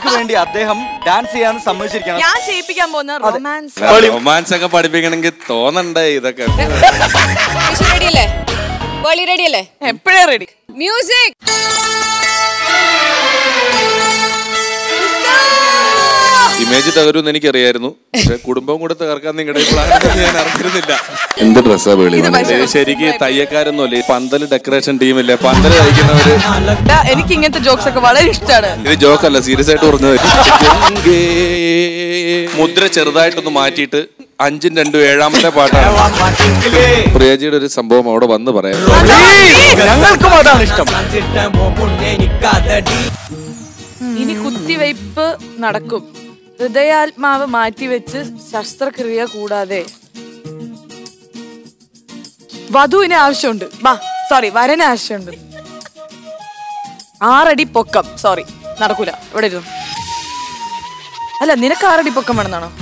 വേണ്ടി അദ്ദേഹം ഡാൻസ് ചെയ്യാൻ സമ്മതിച്ചിരിക്കണം ഞാൻ ചെയ്യിപ്പിക്കാൻ പോകുന്ന റൊമാൻസ് റൊമാൻസ് ഒക്കെ പഠിപ്പിക്കണമെങ്കിൽ തോന്നണ്ടേ ഇതൊക്കെ റെഡി അല്ലേ ബോളി റെഡി അല്ലേ എപ്പോഴേ റെഡി മ്യൂസിക് ഇമേജ് തകരുമെന്ന് എനിക്കറിയായിരുന്നു പക്ഷെ കുടുംബം കൂടെ തകർക്കാൻ നിങ്ങളുടെ പ്ലാൻ ഞാൻ അറിഞ്ഞിരുന്നില്ല എന്ത് ഡ്രസ്സാ വേളി ശരിക്ക് തയ്യക്കാരൊന്നും അല്ലേ പന്തല് ഡെക്കറേഷൻ ടീമില്ലേ പന്തല് തയ്ക്കുന്നവര് എനിക്ക് ഇങ്ങനത്തെ ജോക്സ് ഒക്കെ വളരെ ഇഷ്ടമാണ് ഇത് ജോക്കല്ല സീരിയസ് ആയിട്ട് പറഞ്ഞത് ഗംഗേ. മുദ്ര ചെറുതായിട്ടൊന്ന് മാറ്റിയിട്ട് അഞ്ചും രണ്ടും ഏഴാമത്തെ പാട്ടാണ് പ്രിയജിയുടെ ഒരു സംഭവം അവിടെ വന്ന് പറയാം ഞങ്ങൾക്കും അതാണ് ഇഷ്ടം ഇനി കുത്തിവയ്പ് നടക്കും ഹൃദയാത്മാവ് മാറ്റിവെച്ച് ശസ്ത്രക്രിയ കൂടാതെ വധുവിന് ആവശ്യമുണ്ട് വാ സോറി വരന് ആവശ്യമുണ്ട് ആറടി പൊക്കം സോറി നടക്കൂല ഇവിടെ ഇരുന്നു അല്ല നിനക്ക് ആറടി പൊക്കം വേണമെന്നാണോ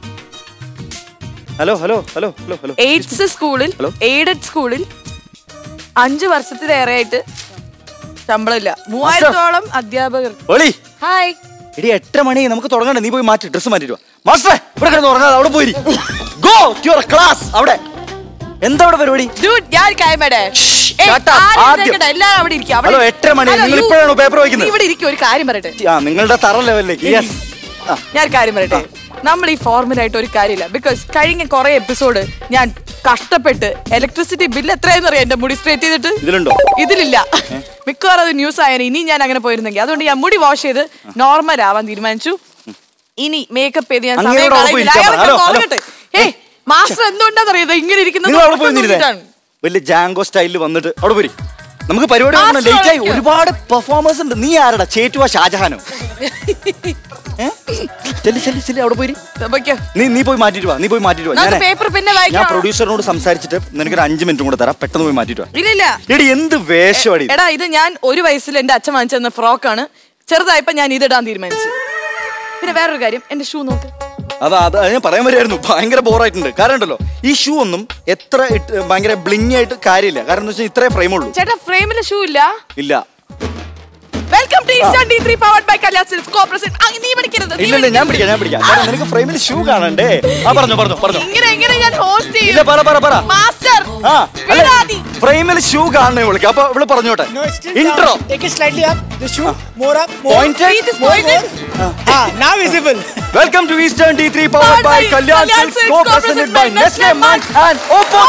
hello hello hello hello hello aids സ്കൂളിൽ Hello? എയ്ഡഡ് സ്കൂളിൽ അഞ്ചു വർഷത്തിലേറെയായിട്ട് ശമ്പളമില്ല മൂവായിരത്തോളം അധ്യാപകർ ഒളി ഹായ് എടി എട്ടര മണി നമുക്ക് തുടങ്ങണ്ടേ നീ പോയി മാറ്റി ഡ്രസ് മാറ്റിട്ട് വാ മാസ്റ്ററെ ഇവിടെ കിടന്ന് ഉറങ്ങാതെ അവിടെ പോയി ഗോ ടു യുവർ ക്ലാസ് അവിടെ എന്താ അവിടെ പരിപാടി Dude, ഞാൻ ഒരു കാര്യം പറയട്ടെ? ഏയ്, Shut up. ആരും ആദ്യം. ഇരുന്നേക്കട്ടെ, എല്ലാവരും അവിടെ ഇരിക്കുക. അവിടെ- ഹലോ, എട്ടര മണി. ഹലോ, നിങ്ങൾ you- ഇപ്പോഴാണോ paper വായിക്കുന്നത്? നീ ഇവിടെ ഇരിക്കും ഒരു കാര്യം പറയട്ടെ ആ നിങ്ങളുടെ തറ ലെവലിലേക്ക് യെസ് ഞാൻ ഒരു കാര്യം പറയട്ടെ നമ്മൾ ഈ ഫോർമുലായിട്ട് ഒരു കാര്യമില്ല ബിക്കോസ് കഴിഞ്ഞ കുറെ എപ്പിസോഡ് ഞാൻ കഷ്ടപ്പെട്ട് ഇലക്ട്രിസിറ്റി ബില്ല് എത്രയെന്ന് അറിയാം എന്റെ മുടി സ്ട്രേറ്റ് ചെയ്തിട്ട് ഇതിലുണ്ടോ ഇതിലില്ല മിക്കവാറും അത് ന്യൂസ് ആയാലും ഇനി ഞാൻ അങ്ങനെ പോയിരുന്നെങ്കിൽ അതുകൊണ്ട് ഞാൻ മുടി വാഷ് ചെയ്ത് നോർമൽ ആവാൻ തീരുമാനിച്ചു ഇനി മേക്കപ്പ് ചെയ്ത് ഞാൻ സമയം അങ്ങേരോട് അവിടെ കളയുന്നില്ല. പോയി അയാളൊക്കെ ഇരിക്കാം. ഹലോ, ഉറങ്ങട്ടെ. ഏയ് മാസ്റ്റർ എന്തുകൊണ്ടാന്നറിയത് ഇങ്ങനെ ഇരിക്കുന്നത് നിങ്ങൾ അവിടെ പോയി ഉറക്കം നിന്നില്ലേ തൂങ്ങിയിട്ടാണ്. വലിയ ജാങ്കോ സ്റ്റൈലിൽ വന്നിട്ട് അവിടെ പോരി നമുക്ക് പരിപാടി മാസ്റ്റർ ലേറ്റ് ആയി ഉറങ്ങിക്കോ. ഒരുപാട് പെർഫോമൻസ് ഉണ്ട് നീ ആരടാ ചേറ്റുവ ഷാജഹാനോ ഏ? ചെല്ല് ചെല്ല് ചെല്ല് അവിടെ പോയി പൊയ്ക്കോ. നീ നീ പോയി മാറ്റിട്ട് വാ നീ പോയി മാറ്റിട്ട് വാ നമുക്ക് ഞാനേ, paper പിന്നെ ഞാൻ വായിക്കാം. പ്രൊഡ്യൂസറിനോട് സംസാരിച്ചിട്ട് നിനക്കൊരു അഞ്ച് മിനിറ്റും കൂടെ തരാം പെട്ടെന്ന് പോയി മാറ്റിട്ട് വാ ഇല്ലില്ല എടി എന്ത് വേഷമാടി ഇത്? എടാ ഇത് ഞാൻ ഒരു വയസ്സിൽ എന്റെ അച്ഛൻ വാങ്ങിച്ചു തന്ന ഫ്രോക്കാണ് ചെറുതായപ്പോ ഞാൻ ഇതിടാൻ തീരുമാനിച്ചു പിന്നെ വേറൊരു കാര്യം എന്റെ ഷൂ നോക്ക് അതാ അത് അത് ഞാൻ പറയാൻ വരികയായിരുന്നു ഭയങ്കര ബോറായിട്ടുണ്ട് കാരണം ഉണ്ടല്ലോ ഈ ഷൂ ഒന്നും എത്ര ഇട്ട് ഭയങ്കര ബ്ലിങ് ആയിട്ട് കാര്യമില്ല കാരണം എന്താ വെച്ചാൽ ഇത്രേ ഫ്രെയിം ഉള്ളൂ ചേട്ടാ ഫ്രെയിമില് ഷൂ ഇല്ല ഇല്ല welcome to Eastern D three powered by Kalyan Silks corporation നീ പഠിക്കരുത് നീ ഇല്ലല്ല ഞാൻ പഠിക്കരുത്. പിടിക്കാം ഞാൻ പിടിക്കാം കാരണം നിനക്ക് ഫ്രെയിമിൽ ഷൂ കാണണ്ടേ ആ പറഞ്ഞോ പറഞ്ഞോ പറഞ്ഞോ ഇങ്ങനെ എങ്ങനെ ഞാൻ ഹോസ്റ്റ് ഇല്ല ചെയ്യും പറ പറ പറ മാസ്റ്റർ ആ വിടാതി. ഫ്രെയിമിൽ ഷൂ കാണണേ വിളിക്കാം അപ്പൊ ഇവിടെ പറഞ്ഞോട്ടെ No, it's still intro down. Take it slightly up. The shoe. More up. More. Pointed. See this More, pointed? more. Ah, now visible. Welcome to Eastern D three powered Powered by by Kalyan Kalyan silks Silks, co co-presented presented by by Nestle Nestle match Munch and Oppo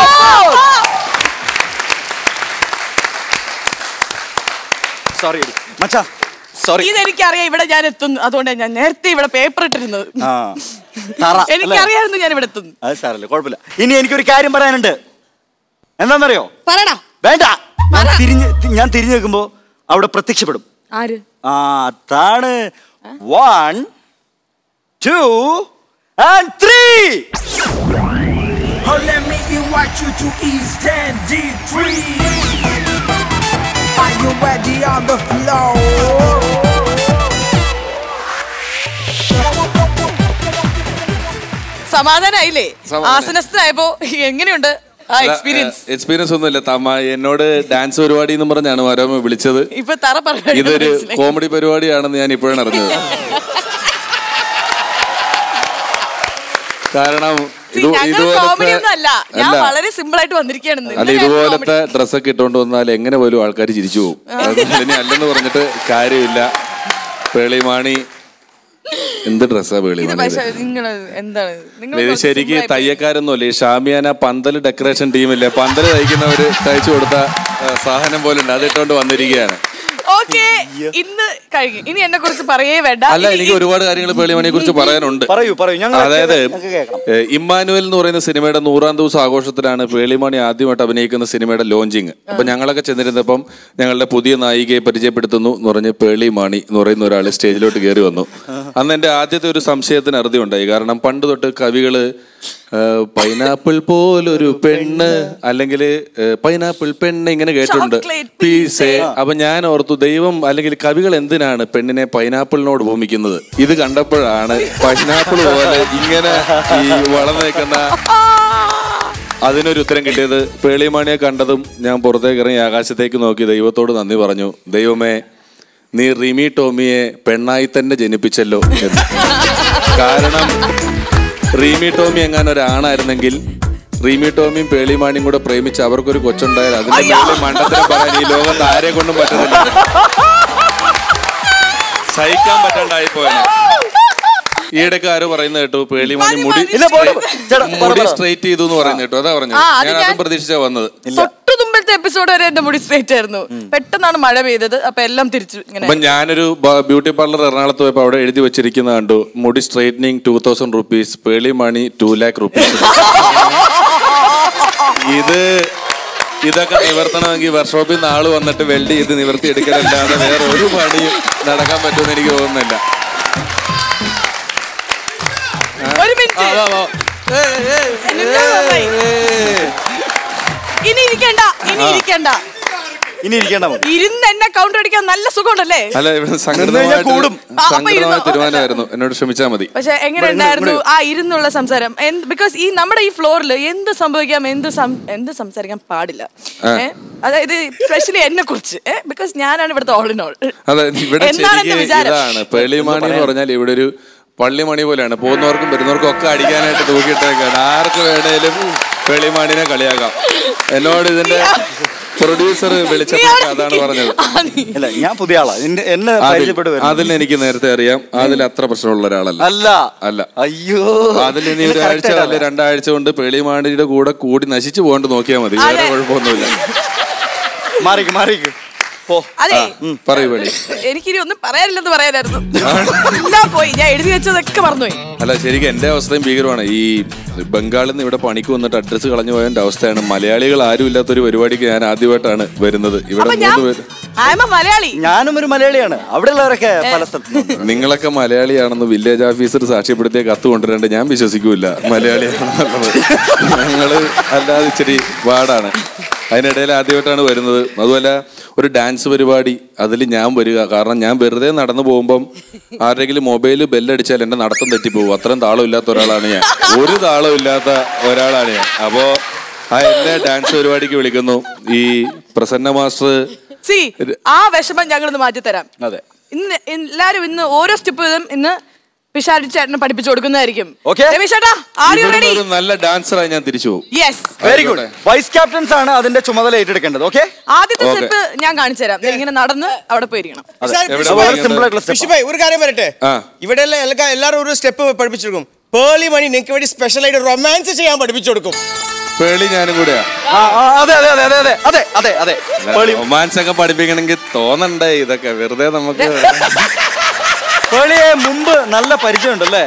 sorry മച്ചാ sorry ഇതെനിക്കറിയാം ഇവിടെ ഞാൻ എത്തുന്നു അതുകൊണ്ട് ഞാൻ നേരത്തെ ഇവിടെ paper ഇട്ടിരുന്നത് ആ തറ അല്ലേ? എനിക്കറിയായിരുന്നു ഞാൻ ഇവിടെ എത്തുന്നു അത് സാരല്ല കുഴപ്പമില്ല ഇനി എനിക്കൊരു കാര്യം പറയാനുണ്ട് എന്താണെന്നറിയോ പറടാ വേണ്ട ഞാൻ തിരിഞ്ഞ് ഞാൻ തിരിഞ്ഞു നിൽക്കുമ്പോ അവിടെ പ്രത്യക്ഷപ്പെടും ആര് ആ അതാണ് one two and three Oh, let me invite you to East End D3. Are you ready on the floor? സമാധാനായില്ലേ സമാധാനായി. ആസനസ്ഥനായപ്പോ എങ്ങനെയുണ്ട് ആ എക്സ്പീരിയൻസ് എക്സ്പീരിയൻസ് ഒന്നുമില്ല തമ്മ എന്നോട് ഡാൻസ് പരിപാടി എന്ന് പറഞ്ഞാണ് മനോരമ വിളിച്ചത് ഇപ്പൊ തറ പരിപാടി ഇതൊരു മനസ്സിലായി. കോമഡി പരിപാടിയാണെന്ന് ഞാൻ ഇപ്പോഴാണ് അറിഞ്ഞത് കാരണം See, ഇത് ഞങ്ങൾ കോമഡി ഒന്നും അല്ല ഞാൻ അല്ല വളരെ സിമ്പിൾ ആയിട്ട് വന്നിരിക്കുകയാണ് ഇന്ന്. അല്ല ഇന്നലെ ഞാൻ ഇതുപോലത്തെ comedy- ഡ്രസ്സൊക്കെ ഇട്ടുകൊണ്ട് വന്നാൽ എങ്ങനെ പോലും ആൾക്കാർ ചിരിച്ചു പോകും അതുകൊണ്ട് ഇനി അല്ലെന്ന് പറഞ്ഞിട്ട് കാര്യമില്ല പേളിമാണി എന്ത് ഡ്രസ്സാ ഇത് പേളിമാണി പക്ഷേ നിങ്ങള് എന്താണ് നിങ്ങൾ ഇത് കുറച്ച് ശരിക്ക് simple ആയിട്ട് തയ്യക്കാരൊന്നും അല്ലേ ഷാമിയാന പന്തല് ഡെക്കറേഷൻ ടീമില്ലേ പന്തല് തയ്ക്കുന്നവര് തയ്ച്ചു കൊടുത്ത ആ, സാധനം പോലെ ഉണ്ട് അതിട്ടുകൊണ്ട് വന്നിരിക്കുകയാണ് ഓക്കെ ഇന്ന് കഴിഞ്ഞു ഇനി എന്നെ കുറിച്ച് പറയേ വേണ്ട അല്ല ഇനി- എനിക്ക് ഒരുപാട് കാര്യങ്ങൾ പേളിമണിയെ കുറിച്ച് പറയാനുണ്ട് പറയൂ പറയൂ ഞങ്ങൾ അതായത് ഞങ്ങൾക്ക് കേൾക്കണം ഏഹ്, ഇമ്മാനുവൽ എന്ന് പറയുന്ന സിനിമയുടെ നൂറാം ദിവസം ആഘോഷത്തിലാണ് പേളിമണി ആദ്യമായിട്ട് അഭിനയിക്കുന്ന സിനിമയുടെ ലോഞ്ചിങ് അപ്പൊ ഞങ്ങളൊക്കെ ചെന്നിരുന്നപ്പം ഞങ്ങളുടെ പുതിയ നായികയെ പരിചയപ്പെടുത്തുന്നു എന്ന് പറഞ്ഞ് പേളിമാണി എന്ന് പറയുന്ന ഒരാൾ സ്റ്റേജിലോട്ട് കയറി വന്നു അന്ന് എന്റെ ആദ്യത്തെ ഒരു സംശയത്തിന് അറുതി ഉണ്ടായി കാരണം പണ്ട് തൊട്ട് കവികള് ഏഹ്, പൈനാപ്പിൾ പോലൊരു പെണ്ണ് അല്ലെങ്കിൽ പൈനാപ്പിൾ പെണ്ണ് ഇങ്ങനെ കേട്ടിട്ടുണ്ട് Chocolate പീസേ അപ്പൊ ഞാൻ ഓർത്തു ദൈവം അല്ലെങ്കിൽ കവികൾ എന്തിനാണ് പെണ്ണിനെ പൈനാപ്പിളിനോട് ഭൂമിക്കുന്നത് ഇത് കണ്ടപ്പോഴാണ് പൈനാപ്പിൾ പോലെ ഇങ്ങനെ ഈ വളർന്നു നിൽക്കുന്ന അതിനൊരു ഉത്തരം കിട്ടിയത് പേളിമാണിയെ കണ്ടതും ഞാൻ പുറത്തേക്ക് ഇറങ്ങി ആകാശത്തേക്ക് നോക്കി ദൈവത്തോട് നന്ദി പറഞ്ഞു ദൈവമേ നീ റിമി ടോമിയെ പെണ്ണായി തന്നെ ജനിപ്പിച്ചല്ലോ എന്ന് കാരണം റീമി ടോമി എങ്ങാനും ഒരാണായിരുന്നെങ്കിൽ റീമി ടോമിയും പേളിമാണിയും കൂടെ പ്രേമിച്ച് അവർക്കൊരു കൊച്ചുണ്ടായാൽ അതിന്റെ മേലെ മണ്ടത്തിനെ പറയാൻ ഈ ലോകത്ത് ആരെ കൊണ്ടും പറ്റുന്നില്ല സഹിക്കാൻ പറ്റാണ്ടായി പോയനെ ഈയിടയ്ക്ക് ആരോ പറയുന്നത് കേട്ടു പേളിമാണി മുടി ഇല്ല, പോട്ടെ. ചേട്ടാ, പറ, മുടി പറ. സ്ട്രൈറ്റ് ചെയ്തു എന്ന് പറയുന്നത് കേട്ടു അതാ പറഞ്ഞത് ആ, അത് ഞാൻ ഞാൻ- അതും പ്രതീക്ഷിച്ചാ വന്നത് തൊട്ടു മുമ്പത്തെ എപ്പിസോഡ് വരെ എന്റെ മുടി സ്ട്രേറ്റ് ആയിരുന്നു പെട്ടെന്നാണ് മഴ പെയ്തത് അപ്പൊ എല്ലാം തിരിച്ചു ഇങ്ങനെ അപ്പൊ ഞാനൊരു ബ- ബ്യൂട്ടി പാർലർ എറണാകുളത്ത് പോയപ്പോ അവിടെ എഴുതി വെച്ചിരിക്കുന്ന കണ്ടു മുടി straightening two thousand rupees Pearle Maaney two lakh rupees ഇത് ഇതൊക്കെ നിവർത്തണമെങ്കിൽ വർക്ക്ഷോപ്പിൽ നിന്ന് ആള് വന്നിട്ട് വെൽഡ് ചെയ്ത് നിവർത്തി എടുക്കലല്ലാതെ വേറെ ഒരു പണിയും നടക്കാൻ പറ്റുമെന്ന് എനിക്ക് തോന്നുന്നില്ല ഒരു മിനിറ്റ് ആ, വാ, വാ. എന്നിട്ട് നന്നായി. ഇനി ഇരിക്കണ്ട ഇനി ഇരിക്കണ്ട ഇനി ഇരിക്കേണ്ട മതി ഇരുന്ന് എന്നെ കൗണ്ടർ അടിക്കാൻ നല്ല സുഖമുണ്ടല്ലേ അല്ല ഇവിടെ കഴിഞ്ഞാൽ സംഘടനമായിട്ട് കൂടും. ആ, അപ്പൊ സംഘടനമായ ഇരുന്നോ. തീരുമാനമായിരുന്നു എന്നോട് ക്ഷമിച്ചാൽ മതി പക്ഷെ എങ്ങനെ ഇവിടെ ഉണ്ടായിരുന്നു ഇവിടെ ആ ഇരുന്നുള്ള സംസാരം ബിക്കോസ് ഈ നമ്മുടെ ഈ ഫ്ലോറിൽ എന്ത് സംഭവിക്കാം എന്ത് സം- എന്ത് സംസാരിക്കാൻ പാടില്ല ഏ? അതായത് സ്പെഷ്യലി എന്നെ കുറിച്ച് ബിക്കോസ് ഞാനാണ് ഇവിടുത്തെ ഓൾ ഇൻ ഓൾ അതെ ഇവിടെ എന്താണ് എന്റെ ശരിക്കും വിചാരം ഇതാണ് പേളിമാണി എന്ന് പറഞ്ഞാൽ ഇവിടെ ഒരു പള്ളിമണി പോലെയാണ് പോകുന്നവർക്കും വരുന്നവർക്കും ഒക്കെ അടിക്കാനായിട്ട് തൂക്കിയിട്ടേക്കാണ് ആർക്ക് വേണേലും പേളിമാണിനെ കളിയാക്കാം എന്നോട് ഇതിന്റെ പ്രൊഡ്യൂസർ വിളിച്ചപ്പോൾ അതാണ് പറഞ്ഞത് അല്ല ഞാൻ പുതിയ ആളാ എന്നെ- എന്നെ പരിചയപ്പെട്ട് വരുന്നു. അതിൽ എനിക്ക് നേരത്തെ അറിയാം അതിൽ അത്ര പ്രശ്നമുള്ള ഒരാളല്ല അല്ല അല്ല അയ്യോ അതിൽ ഇനി ഇത് ഒരാഴ്ച correct അല്ലെ ആയിട്ടാ. രണ്ടാഴ്ച കൊണ്ട് പേളിമാണിയുടെ കൂടെ കൂടി നശിച്ചു പോകേണ്ട നോക്കിയാൽ മതി വേറെ അതെ. കുഴപ്പമൊന്നുമില്ല മാറിക്ക് മാറിക്ക് പോ അതെ ഉം, പറയൂ പേളി എനിക്കിനി ഒന്നും പറയാനില്ലെന്ന് പറയാനായിരുന്നു എല്ലാം പോയി ഞാൻ എഴുതി വെച്ചതൊക്കെ മറന്നുപോയി അല്ല ശരിക്കും എന്റെ അവസ്ഥയും ഭീകരമാണ് ഈ ബംഗാളിൽ നിന്ന് ഇവിടെ പണിക്ക് വന്നിട്ട് അഡ്രസ്സ് കളഞ്ഞു പോയതിന്റെ അവസ്ഥയാണ് മലയാളികൾ ആരും ഇല്ലാത്ത ഒരു പരിപാടിക്ക് ഞാൻ ആദ്യമായിട്ടാണ് വരുന്നത് ഇവിടെ അപ്പൊ ഞാൻ മൂന്ന് പേര് ആമ മലയാളി ഞാനും ഒരു മലയാളിയാണ് അവിടെ ഉള്ളവരൊക്കെ പല സ്ഥലത്തും നിങ്ങളൊക്കെ മലയാളിയാണെന്ന് വില്ലേജ് ഓഫീസർ സാക്ഷ്യപ്പെടുത്തിയ കത്ത് കൊണ്ടുവരേണ്ട ഞാൻ വിശ്വസിക്കൂല മലയാളിയാണെന്നുള്ളത് ഞങ്ങള് അല്ലാതെ ഇച്ചിരി പാടാണ് അതിനിടയിൽ ആദ്യമായിട്ടാണ് വരുന്നത് അതുമല്ല ഒരു ഡാൻസ് പരിപാടി അതിൽ ഞാൻ വരിക കാരണം ഞാൻ വെറുതെ നടന്നു പോകുമ്പം ആരുടെങ്കിലും മൊബൈൽ ബെല്ലടിച്ചാൽ എന്റെ നടത്തം തെറ്റിപ്പോകും അത്രയും താളം ഇല്ലാത്ത ഒരാളാണ് ഞാൻ ഒരു താളം ഇല്ലാത്ത ഒരാളാണ് ഞാൻ അപ്പോ ആ എന്നെ ഡാൻസ് പരിപാടിക്ക് വിളിക്കുന്നു ഈ പ്രസന്ന മാസ്റ്റർ സി ആ വിഷമം ഞങ്ങൾ ഇന്ന് മാറ്റി തരാം അതെ ഇന്ന് എല്ലാരും ഇന്ന് ഓരോ സ്റ്റെപ്പ് വീതം ഇന്ന് പിഷാരി ചേട്ടന് പഠിപ്പിച്ചു കൊടുക്കുന്നതായിരിക്കും Okay. രമേശ് ചേട്ടാ ആർ യു ഇവിടുന്ന് റെഡി ഒരു നല്ല ഡാൻസറായി ഞാൻ തിരിച്ചു പോകും yes very good vice captains ആണ് അതിന്റെ ചുമതല ഏറ്റെടുക്കേണ്ടത് ഓക്കെ ആദ്യത്തെ Okay. സ്റ്റെപ്പ് ഞാൻ കാണിച്ചു തരാം ദേ ഇങ്ങനെ നടന്ന് അവിടെ പോയിരിക്കണം എവിടെ വളരെ പോയി സിമ്പിൾ ആയിട്ടുള്ള ഫിഷ് സ്റ്റെപ്പ് ഭായ് ഒരു കാര്യം പറയട്ടെ ആ. ഇവിടെ എല്ലാവരും ഒരു സ്റ്റെപ്പ് പഠിപ്പിച്ചെടുക്കും പേളി മണി നിങ്ങൾക്ക് വേണ്ടി സ്പെഷ്യൽ ആയിട്ട് റൊമാൻസ് ചെയ്യാൻ പഠിപ്പിച്ചു കൊടുക്കും പേളി ഞാനും കൂടെയാ അതെ അതെ അതെ അതെ അതെ അതെ അതെ അതെ പേളി റൊമാൻസ് ഒക്കെ പഠിപ്പിക്കണമെങ്കിൽ തോന്നണ്ടേ ഇതൊക്കെ വെറുതെ നമുക്ക് പേളിയെ മുമ്പ് നല്ല പരിചയമുണ്ട് അല്ലേ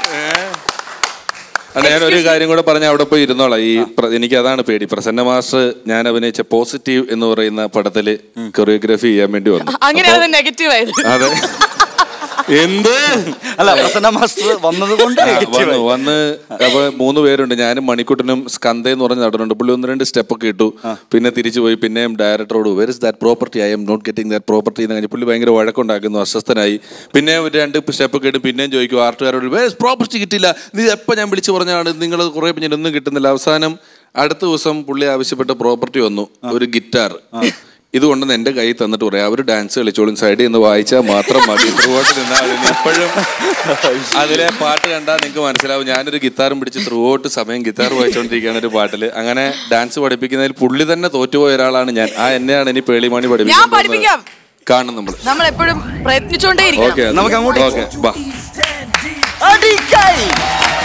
അല്ല ഞാൻ ഒരു കാര്യം കൂടെ പറഞ്ഞ അവിടെ പോയി ഇരുന്നോളാം ഈ പ്ര- എനിക്ക് അതാണ് പേടി പ്രസന്ന മാസ്റ്റർ ഞാൻ അഭിനയിച്ച പോസിറ്റീവ് എന്ന് പറയുന്ന പടത്തില് കൊറിയോഗ്രാഫി ചെയ്യാൻ വേണ്ടി വന്നു അങ്ങനെയാണ് നെഗറ്റീവ് ആയത് അതെ എന്ത് അല്ല പ്രസന്ന മാസ്റ്റർ വന്നത് കൊണ്ട് ആ, negative വന്നു ആയി. വന്ന് അപ്പൊ മൂന്ന് പേരുണ്ട് ഞാനും മണിക്കുട്ടനും സ്കന്ദ എന്ന് പറഞ്ഞ നടനുണ്ട് പുള്ളി ഒന്ന് രണ്ട് സ്റ്റെപ്പ് ഒക്കെ ഇട്ടു പിന്നെ തിരിച്ചു പോയി പിന്നെയും ഡയറക്ടറോട് where is that property I'm not getting that property എന്ന് കഴിഞ്ഞ് പുള്ളി ഭയങ്കര വഴക്കുണ്ടാക്കുന്നു അസ്വസ്ഥനായി പിന്നെ ഒരു രണ്ട് സ്റ്റെപ്പ് ഒക്കെ ഇട്ട് പിന്നെയും ചോദിക്കും ആർട്ടുകാരോട് വേറെ പ്രോപ്പർട്ടി കിട്ടില്ല ഇത് എപ്പോൾ ഞാൻ വിളിച്ചു പറഞ്ഞാണ് നിങ്ങൾ കുറേ ഞാൻ ഒന്നും കിട്ടുന്നില്ല അവസാനം അടുത്ത ദിവസം പുള്ളി ആവശ്യപ്പെട്ട പ്രോപ്പർട്ടി വന്നു ഒരു ഗിറ്റാർ ഇത് കൊണ്ടുവന്ന് എന്റെ കയ്യിൽ തന്നിട്ട് പറയാം അവർ ഡാൻസ് കളിച്ചോളും സൈഡിൽ നിന്ന് വായിച്ചാൽ മാത്രം മതി ത്രൂഔട്ട് നിന്നാൽ മതി ഇപ്പോഴും അതിലെ പാട്ട് കണ്ടാൽ നിങ്ങൾക്ക് മനസ്സിലാവും ഞാനൊരു ഗിത്താറും പിടിച്ച് ത്രൂഔട്ട് സമയം ഗിത്താർ വായിച്ചുകൊണ്ടിരിക്കുകയാണ് ഒരു പാട്ടിൽ അങ്ങനെ ഡാൻസ് പഠിപ്പിക്കുന്നതിൽ പുള്ളി തന്നെ തോറ്റുപോയ ഒരാളാണ് ഞാൻ ആ എന്നെയാണ് ഇനി പേളിമാണി ഞാൻ പഠിപ്പിക്കാം. കാണും നമ്മൾ നമ്മൾ എപ്പോഴും പ്രയത്നിച്ചുകൊണ്ടേ ഓക്കെ ഇരിക്കണം നമുക്ക് അങ്ങോട്ട് ഓക്കെ വാ അടിക്കായി.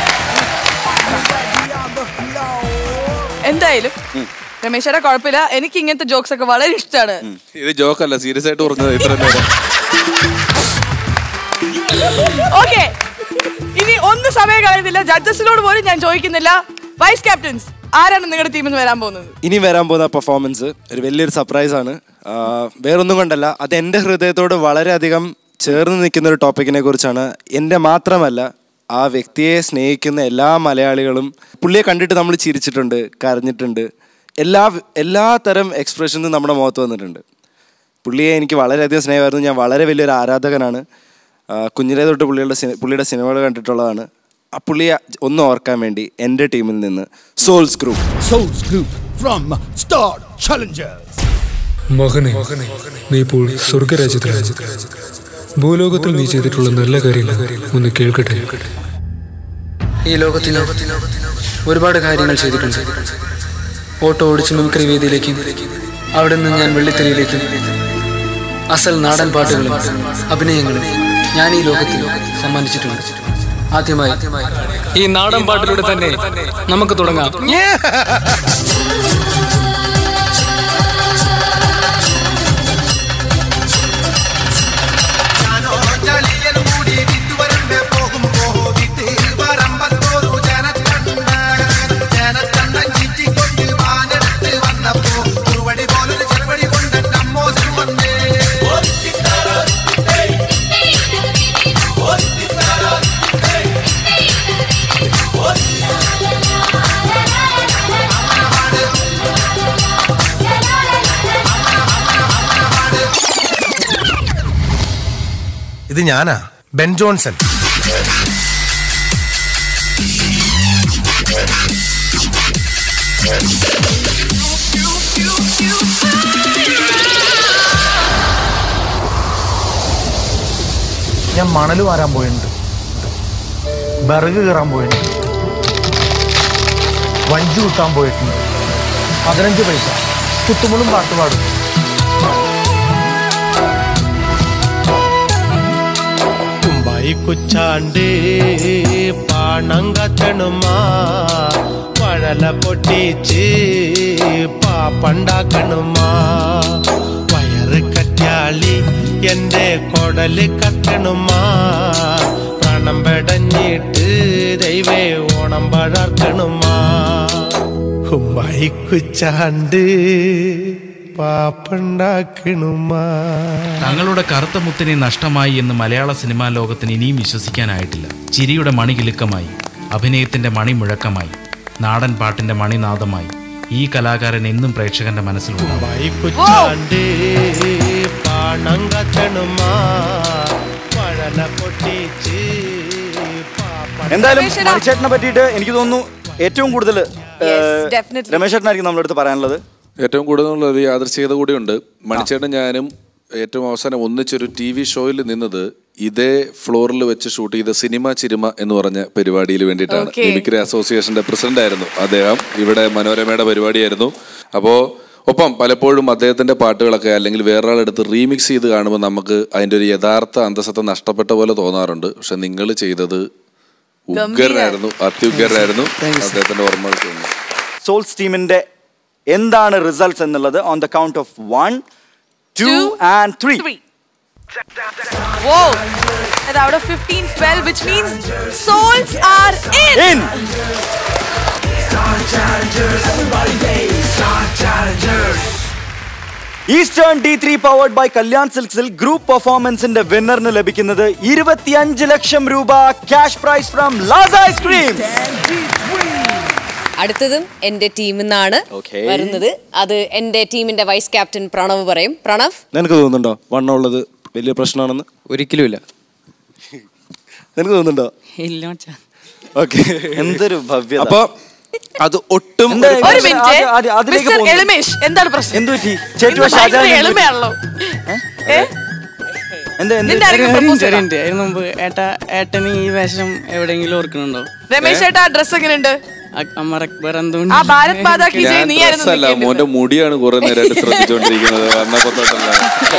എന്തായാലും രമേശേട്ടാ കുഴപ്പമില്ല എനിക്ക് ഇങ്ങനത്തെ ജോക്സ് ഒക്കെ വളരെ ഇഷ്ടമാണ് ഇത് ജോക്കല്ല സീരിയസ് ആയിട്ട് പറഞ്ഞത് ഇത്ര നേരം ഓക്കെ ഇനി ഒന്നും സമയം കളയുന്നില്ല ജഡ്ജസിനോട് പോലും ഞാൻ ചോദിക്കുന്നില്ല വൈസ് ക്യാപ്റ്റൻസ് ആരാണ് നിങ്ങളുടെ ടീമിൽ നിന്ന് വരാൻ പോകുന്നത് ഇനി വരാൻ പോകുന്ന പെർഫോമൻസ് ഒരു വലിയൊരു സർപ്രൈസ് ആണ് ആ, വേറൊന്നും കൊണ്ടല്ല അത് എൻ്റെ ഹൃദയത്തോട് വളരെയധികം ചേർന്ന് നിൽക്കുന്ന ഒരു ടോപ്പിക്കിനെ കുറിച്ചാണ് എൻ്റെ മാത്രമല്ല ആ വ്യക്തിയെ സ്നേഹിക്കുന്ന എല്ലാ മലയാളികളും പുള്ളിയെ കണ്ടിട്ട് നമ്മൾ ചിരിച്ചിട്ടുണ്ട് കരഞ്ഞിട്ടുണ്ട് എല്ലാ എല്ലാ തരം എക്സ്പ്രഷൻസും നമ്മുടെ മുഖത്ത് വന്നിട്ടുണ്ട് പുള്ളിയെ എനിക്ക് വളരെയധികം സ്നേഹമായിരുന്നു ഞാൻ വളരെ വലിയൊരു ആരാധകനാണ് ആ, കുഞ്ഞിലേ തൊട്ട് പുള്ളിയുടെ സിനി- പുള്ളിയുടെ സിനിമകൾ കണ്ടിട്ടുള്ളതാണ് ആ പുള്ളിയെ ഒന്ന് ഓർക്കാൻ വേണ്ടി എൻ്റെ ടീമിൽ നിന്ന് souls group Souls Group from Star Challengers. മകനെ നീ ഇപ്പോൾ സ്വർഗരാജ്യത്തിലാണ് ഭൂലോകത്തിൽ നീ ചെയ്തിട്ടുള്ള നല്ല കാര്യങ്ങൾ ഒന്ന് കേൾക്കട്ടെ ഈ ലോകത്തിൽ ഒരുപാട് കാര്യങ്ങൾ ചെയ്തിട്ടുണ്ട് ഓട്ടോ ഓടിച്ച് മിമിക്രി വേദിയിലേക്കും അവിടെ നിന്ന് ഞാൻ വെള്ളിത്തിരയിലേക്കും അസൽ നാടൻ പാട്ടുകളും അഭിനയങ്ങളും ഞാൻ ഈ ലോകത്തിൽ സമ്മാനിച്ചിട്ടുണ്ട് ആദ്യമായി ഈ നാടൻ പാട്ടിലൂടെ തന്നെ നമുക്ക് തുടങ്ങാം ഇത് ഞാനാ ബെൻ ജോൺസൺ ഞാൻ മണൽ വാരാൻ പോയിട്ടുണ്ട് വിറക് കയറാൻ പോയിട്ടുണ്ട് വഞ്ചി കുത്താൻ പോയിട്ടുണ്ട് പതിനഞ്ച് പൈസ കുത്തുമുളും പാട്ട് പാടും തുമ്പായി കുച്ചാണ്ട് പാണം കത്തണുമാ വഴല പൊട്ടിച്ച് പാപ്പണ്ടാക്കണുമാ വയറ് കറ്റാളി എന്റെ കൊടല് കത്തണുമാ പ്രാണം പെടഞ്ഞിട്ട് ദൈവേ ഓണം പഴർക്കണുമാ ഉമ്മായി കുച്ചാണ്ട് പാപ്പണ്ടാക്കണുമാ തങ്ങളുടെ കറുത്ത മുത്തിനെ നഷ്ടമായി എന്ന് മലയാള സിനിമാ ലോകത്തിന് ഇനിയും വിശ്വസിക്കാനായിട്ടില്ല ചിരിയുടെ മണികിലുക്കമായി അഭിനയത്തിന്റെ മണിമുഴക്കമായി നാടൻ പാട്ടിന്റെ മണിനാദമായി ഈ കലാകാരൻ എന്നും പ്രേക്ഷകന്റെ മനസ്സിലുണ്ട് കുച്ചാണ്ട് പാണം കത്തണുമാ വഴല പൊട്ടിച്ച് എന്തായാലും മണിച്ചേട്ടനെ പറ്റിയിട്ട് എനിക്ക് തോന്നുന്നു ഏറ്റവും കൂടുതൽ definitely. രമേശ് ചേട്ടനായിരിക്കും നമ്മുടെ അടുത്ത് പറയാനുള്ളത് ഏറ്റവും കൂടുതലുള്ള ഒരു യാദൃശ്ചികത കൂടിയുണ്ട് മണിച്ചേട്ടൻ ഞാനും ഏറ്റവും അവസാനം ഒന്നിച്ചൊരു ടി വി ഷോയിൽ നിന്നത് ഇതേ ഫ്ലോറിൽ വെച്ച് ഷൂട്ട് ചെയ്ത സിനിമ ചിരിമ എന്ന് പറഞ്ഞ പരിപാടിയിൽ വേണ്ടിയിട്ടാണ് Okay. മിമിക്രി അസോസിയേഷന്റെ പ്രസിഡന്റ് ആയിരുന്നു അദ്ദേഹം ഇവിടെ മനോരമയുടെ പരിപാടിയായിരുന്നു അപ്പോൾ ഒപ്പം പലപ്പോഴും അദ്ദേഹത്തിന്റെ പാട്ടുകളൊക്കെ അല്ലെങ്കിൽ വേറൊരാളെടുത്ത് റീമിക്സ് ചെയ്ത് കാണുമ്പോൾ നമുക്ക് അതിന്റെ ഒരു യഥാർത്ഥ അന്തസത്ത നഷ്ടപ്പെട്ട പോലെ തോന്നാറുണ്ട് പക്ഷെ നിങ്ങൾ ചെയ്തത് ഉഗ്രനായിരുന്നു അത്യുഗ്രനായിരുന്നു അദ്ദേഹത്തിന്റെ ഓർമ്മകൾക്ക് വേണ്ടി. സോൾസ് ടീമിന്റെ എന്താണ് റിസൾട്ട്സ് എന്നുള്ളത് on the count of one two and three Whoa! And out of 15, 12, which means souls are in. In. Eastern D three powered by Kalyan സിൽക്സിൽ ഗ്രൂപ്പ് പെർഫോമൻസിന്റെ വിന്നറിന് ലഭിക്കുന്നത് ഇരുപത്തിയഞ്ച് ലക്ഷം രൂപ cash prize from Lazza ice cream അടുത്തതും എന്റെ ടീമിൽ നിന്നാണ് വരുന്നത് അത് എന്റെ ടീമിന്റെ വൈസ് ക്യാപ്റ്റൻ പ്രണവ് പറയും പ്രണവ് നിനക്ക് തോന്നുന്നുണ്ടോ വണ്ണമുള്ളത് വലിയ പ്രശ്നമാണെന്ന് ഒരിക്കലും ഇല്ല നിനക്ക് തോന്നുന്നുണ്ടോ ഇല്ല മച്ചാ ഓക്കെ എന്തൊരു ഭവ്യത അപ്പൊ അത് ഒട്ടും എന്താ ഒരു ഒരു മിനിറ്റ് ആദ്യ- ആദ്യ- അതിലേക്ക് മിസ്റ്റർ പോകുന്നു. എളിമേഷ് എന്താണ് പ്രശ്നം എന്ത് പറ്റി ഇന്ന് ചേറ്റുവ ഭയങ്കര ഷാജഹാൻ എന്ത് പറ്റി? എളിമയാണല്ലോ ഏ? എന്താ എന്ത് നിന്റെ ആരെങ്കിലും ഒരു propose മിനിറ്റ്, ഒരു ചെയ്തോ? മിനിറ്റ്. അതിന് മുമ്പ് ഏട്ടാ ഏട്ടന് ഈ വേഷം എവിടെയെങ്കിലും ഓർക്കുന്നുണ്ടോ രമേശ് ചേട്ടാ ഡ്രസ് എങ്ങനെയുണ്ട് അമർ അക്ബർ എന്തുകൊണ്ട് ആ ഭാരത് മാതാ കി ജയ് ഞാൻ നീ ആയിരുന്നു dress അല്ല മോന്റെ മുടിയാണ് കുറെ നേരമായിട്ട് ശ്രദ്ധിച്ചുകൊണ്ടിരിക്കുന്നത് വന്നപ്പോ തൊട്ടല്ല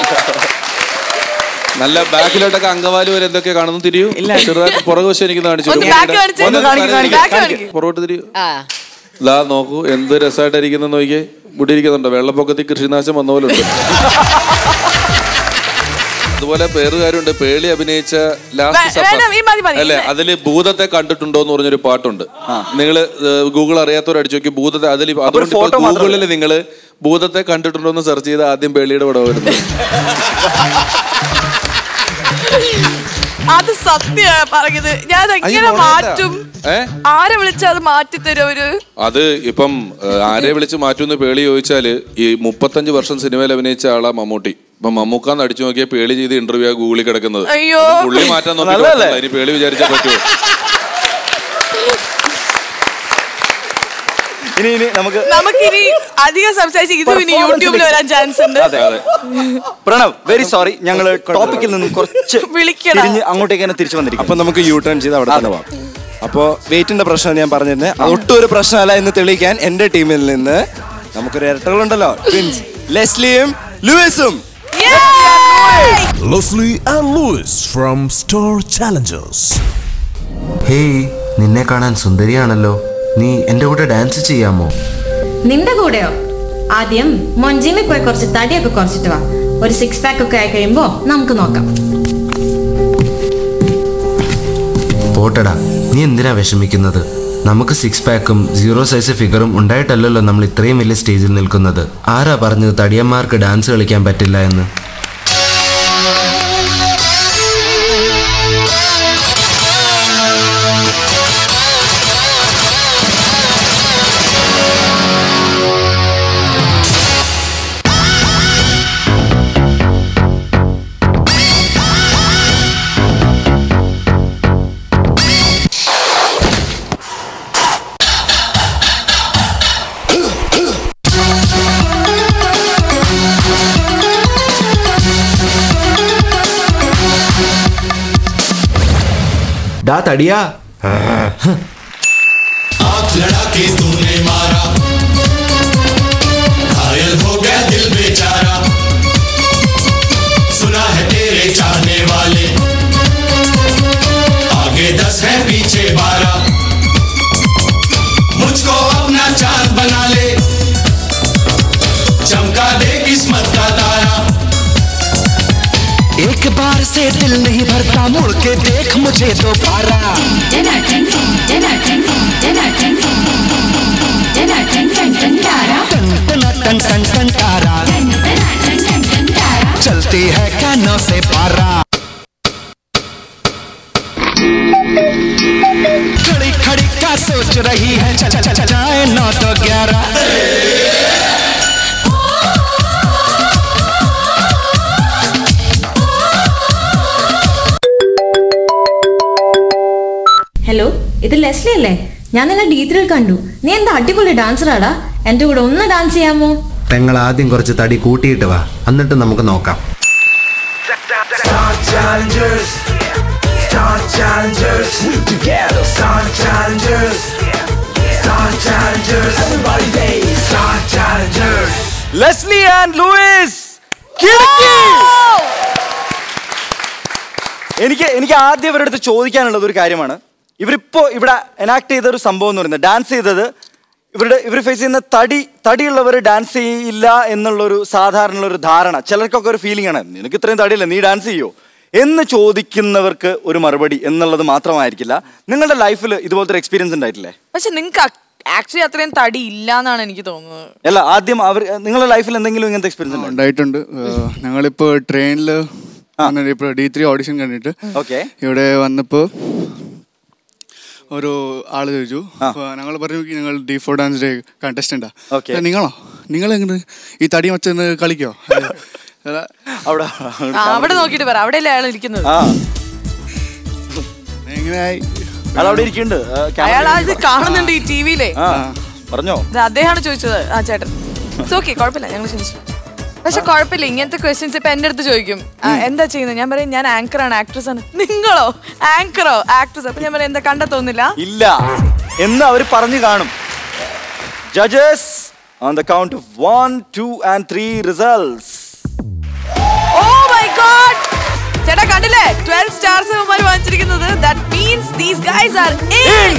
നല്ല ബാക്കിലോട്ടൊക്കെ അങ്കവാലി വരെ എന്തൊക്കെ കാണുന്നു തിരിയൂ ചെറുതായിട്ട് പുറകു വശം എനിക്ക് കാണിച്ചു ഒന്ന് back കാണിച്ചേ. ഒന്ന് കാണിക്ക്, കാണിക്ക്, back കാണിക്ക്. പുറകോട്ട് തിരിയൂ ആ ഇതാ നോക്കൂ എന്ത് രസമായിട്ടിരിക്കുന്ന നോക്കിയേ മുടി ഇരിക്കുന്നുണ്ടോ വെള്ളപ്പൊക്കത്തിൽ കൃഷിനാശം വന്ന പോലെ ഉണ്ട് അതുപോലെ പേറുകാരുണ്ട് പേളി അഭിനയിച്ച ലാസ്റ്റ് വേ- വേണം, ഈ മതി, മതി. അല്ലെ അതില് ഭൂതത്തെ കണ്ടിട്ടുണ്ടോ എന്ന് പറഞ്ഞൊരു പാട്ടുണ്ട് നിങ്ങൾ ഗൂഗിൾ അറിയാത്തവർ അടിച്ചു നോക്കി ഭൂതത്തെ അതിൽ അതുകൊണ്ട് photo ഇപ്പൊ മാത്രമേ ഗൂഗിളിൽ നിങ്ങൾ ഭൂതത്തെ കണ്ടിട്ടുണ്ടോ എന്ന് സെർച്ച് ചെയ്ത് ആദ്യം പേളിയുടെ പടം വരുന്നത് അത് സത്യ പറഞ്ഞത് ഞാൻ എങ്ങനെ പോണേണ്ട. മാറ്റും ഏ ആരെ വിളിച്ചാൽ അത് മാറ്റി തരും അവര് അത് ഇപ്പം ഏഹ്, ആരെ വിളിച്ച് മാറ്റുമെന്ന് പേളി ചോദിച്ചാല് ഈ മുപ്പത്തഞ്ച് വർഷം സിനിമയിൽ അഭിനയിച്ച ആളാ മമ്മൂട്ടി ഇപ്പൊ മമ്മൂക്കാന്ന് അടിച്ചു നോക്കിയ പേളി ചെയ്ത് ഇന്റർവ്യൂ ആ ഗൂഗിളിൽ കിടക്കുന്നത് അയ്യോ. അത് പുള്ളി മാറ്റാൻ നല്ലതല്ലേ? നോക്കി ഇനി പേളി വിചാരിച്ചാൽ പറ്റുമോ ഇനി ഇനി നമുക്ക് നമുക്കിനി അധികം സംസാരിച്ച് ഇത് ഇനി Performance യൂട്യൂബിൽ വരാൻ ചാൻസ് ഉണ്ട് അതെ അതെ പ്രണവ് വെരി സോറി ഞങ്ങൾ ടോപ്പിക്കിൽ നിന്നും കുറച്ച് വിളിക്കടാ. തിരിഞ്ഞ് അങ്ങോട്ടേക്ക് തന്നെ തിരിച്ചു വന്നിരിക്കും അപ്പൊ നമുക്ക് യൂ ടേൺ ചെയ്ത് അവിടെ തന്നെ പോവാം അപ്പോ വെയിറ്റിന്റെ പ്രശ്നം ഞാൻ പറഞ്ഞിരുന്നത് അത് ഒട്ടും ഒരു പ്രശ്നമല്ല എന്ന് തെളിയിക്കാൻ എന്റെ ടീമിൽ നിന്ന് നമുക്കൊരു ഇരട്ടകളുണ്ടല്ലോ ട്വിൻസ് ലെസ്ലിയും ലൂയിസും Leslie and Lewis from Star Challengers. ഹേയ് നിന്നെ കാണാൻ സുന്ദരിയാണല്ലോ നീ എൻ്റെ കൂടെ ഡാൻസ് ചെയ്യാമോ നിന്റെ കൂടെയോ ആദ്യം മൊഞ്ചിമിൽ പോയി കുറച്ച് തടിയൊക്കെ കുറച്ചിട്ട് വാ ഒരു സിക്സ് പാക്ക് ഒക്കെ ആയി കഴിയുമ്പോ നമുക്ക് നോക്കാം പോട്ടടാ നീ എന്തിനാ വിഷമിക്കുന്നത് നമുക്ക് സിക്സ് പാക്കും സീറോ സൈസ് ഫിഗറും ഉണ്ടായിട്ടല്ലല്ലോ നമ്മൾ ഇത്രയും വലിയ സ്റ്റേജിൽ നിൽക്കുന്നത് ആരാ പറഞ്ഞത് തടിയന്മാർക്ക് ഡാൻസ് കളിക്കാൻ പറ്റില്ല എന്ന് ഡാ തടിയാ आंख लड़ा के तूने मारा घायल हो गया दिल बेचारा सुना है तेरे चाहने वाले आगे दस है पीछे बारह मुझको अपना चांद बना ले चमका दे किस्मत का तारा एक बार से दिल नहीं भरता मुड़ के देख मुझे दोबारा टन टन टन टन तारा चलती है कानों से पारा खड़ी खड़ी क्या सोच रही है च- च- च- जाए नौ तो ग्यारह ഹലോ ഇത് ലെസ്ലി അല്ലേ ഞാൻ നിന്നെ ഡീത്രിൽ കണ്ടു നീ എന്താ അടിപൊളി ഡാൻസറാടാ എന്റെ കൂടെ ഒന്ന് ഡാൻസ് ചെയ്യാമോ പെങ്ങൾ ആദ്യം കുറച്ച് തടി കൂട്ടിയിട്ട് വാ എന്നിട്ട് നമുക്ക് നോക്കാം Star Challengers. Star Challengers. We together. Star Challengers. Star Challengers. Everybody say Star Challengers. Leslie and Lewis കിറുക്കി. എനിക്ക് എനിക്ക് ആദ്യം ഇവരുടെ അടുത്ത് ചോദിക്കാനുള്ളത് ഒരു കാര്യമാണ് ഇവരിപ്പോ ഇവിടെ എനാക്ട് ചെയ്ത ഒരു സംഭവം എന്ന് പറയുന്നത് ഡാൻസ് ചെയ്തത് ഇവരുടെ ഇവർ ഫേസ് ചെയ്യുന്ന തടി തടിയുള്ളവർ ഡാൻസ് ചെയ്യില്ല എന്നുള്ളൊരു സാധാരണ ഒരു ധാരണ ചിലർക്കൊക്കെ ഒരു ഫീലിംഗ് ആണ് നിനക്ക് ഇത്രയും തടിയില്ല നീ ഡാൻസ് ചെയ്യോ എന്ന് ചോദിക്കുന്നവർക്ക് ഒരു മറുപടി എന്നുള്ളത് മാത്രമായിരിക്കില്ല നിങ്ങളുടെ ലൈഫിൽ ഇതുപോലത്തെ ഒരു എക്സ്പീരിയൻസ് ഉണ്ടായിട്ടില്ലേ പക്ഷെ നിങ്ങൾക്ക് ആക്ച്വലി അത്രയും തടി ഇല്ല എന്നാണ് എനിക്ക് തോന്നുന്നത് അല്ല ആദ്യം അവർ നിങ്ങളുടെ ലൈഫിൽ എന്തെങ്കിലും ഇങ്ങനത്തെ എക്സ്പീരിയൻസ് ഉണ്ടോ ഉണ്ടായിട്ടുണ്ട് ഏഹ് ഞങ്ങളിപ്പോ ട്രെയിനിൽ ഇപ്പോൾ ഡി ത്രീ ഓഡിഷൻ കണ്ടിട്ട് ഓക്കെ ഇവിടെ വന്നപ്പോൾ ഒരു ആള് ചോദിച്ചു അപ്പൊ ഞങ്ങൾ പറഞ്ഞു നിങ്ങൾ ഡി ഫോർ ഡാൻസ് ഡേ കണ്ടസ്റ്റന്റാ Okay. നിങ്ങളോ നിങ്ങൾ എങ്ങനെ ഈ തടി വെച്ചെന്ന് കളിക്കോ അവിടെ ആ, അവിടെ നോക്കിയിട്ട് പറ അവിടെയല്ലേ അയാൾ ഇരിക്കുന്നത് ആ എങ്ങനെയായി അവിടെ ഇരിക്കുന്നുണ്ട് ആ, camera അയാൾ അത് ഇരിക്കുന്നു. കാണുന്നുണ്ട് ഈ ടിവിയിലെ ആ പറഞ്ഞോ ഇത് അദ്ദേഹമാണ് ചോദിച്ചത് ആ ചേട്ടൻ ഓക്കെ കുഴപ്പമില്ല ഞങ്ങൾ ക്ഷണിച്ചു പക്ഷെ കുഴപ്പമില്ല ഇങ്ങനത്തെ ക്വസ്റ്റ്യൻസ് ഇപ്പൊ എന്റെ അടുത്ത് ചോദിക്കും ആ, എന്താ ചെയ്യുന്നത് ഞാൻ പറയും ഞാൻ ആങ്കർ ആണ് ആക്ട്രസ് ആണ് നിങ്ങളോ ആങ്കറോ ആക്ട്രസ് അപ്പൊ ഞാൻ പറയും എന്താ കണ്ട തോന്നില്ല ഇല്ല എന്ന് അവർ പറഞ്ഞു കാണും judges on the count of one two and three results oh my god ചേട്ടാ കണ്ടില്ലേ 12 സ്റ്റാർസ് അവന്മാർ വാങ്ങിച്ചിരിക്കുന്നത് that means these guys are in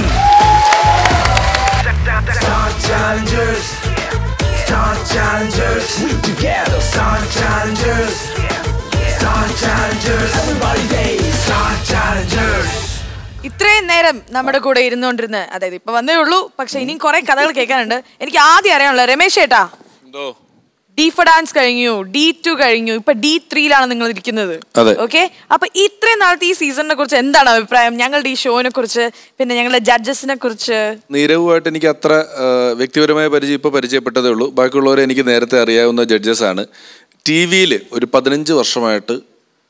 Star Challengers. Star Challengers. We together. Star Challengers. Star Challengers. Everybody say Star Challengers. ഇത്രയും നേരം നമ്മുടെ കൂടെ ഇരുന്നുകൊണ്ടിരുന്ന് അതായത് ഇപ്പൊ വന്നേ ഉള്ളൂ പക്ഷെ ഇനിയും കുറെ കഥകൾ കേൾക്കാനുണ്ട് എനിക്ക് ആദ്യം അറിയാനുള്ള രമേശ് ചേട്ടാ എന്തോ ഡി ഫോർ ഡാൻസ് കഴിഞ്ഞു ഡി ടു കഴിഞ്ഞു ഇപ്പൊ ഡി ത്രീയിലാണ് നിങ്ങൾ ഇരിക്കുന്നത് അതെ. ഓക്കെ അപ്പൊ ഇത്രയും നാളത്തെ ഈ സീസണിനെ കുറിച്ച് എന്താണ് അഭിപ്രായം ഞങ്ങളുടെ ഈ ഷോനെ കുറിച്ച് പിന്നെ ഞങ്ങളുടെ ജഡ്ജസിനെ കുറിച്ച് നീരവുമായിട്ട് എനിക്ക് അത്ര ആ, വ്യക്തിപരമായ പരിചയം ഇപ്പോൾ പരിചയപ്പെട്ടതേ ഉള്ളൂ ബാക്കിയുള്ളവരെ എനിക്ക് നേരത്തെ അറിയാവുന്ന ജഡ്ജസ് ആണ് ടി വിയിൽ ഒരു പതിനഞ്ച് വർഷമായിട്ട്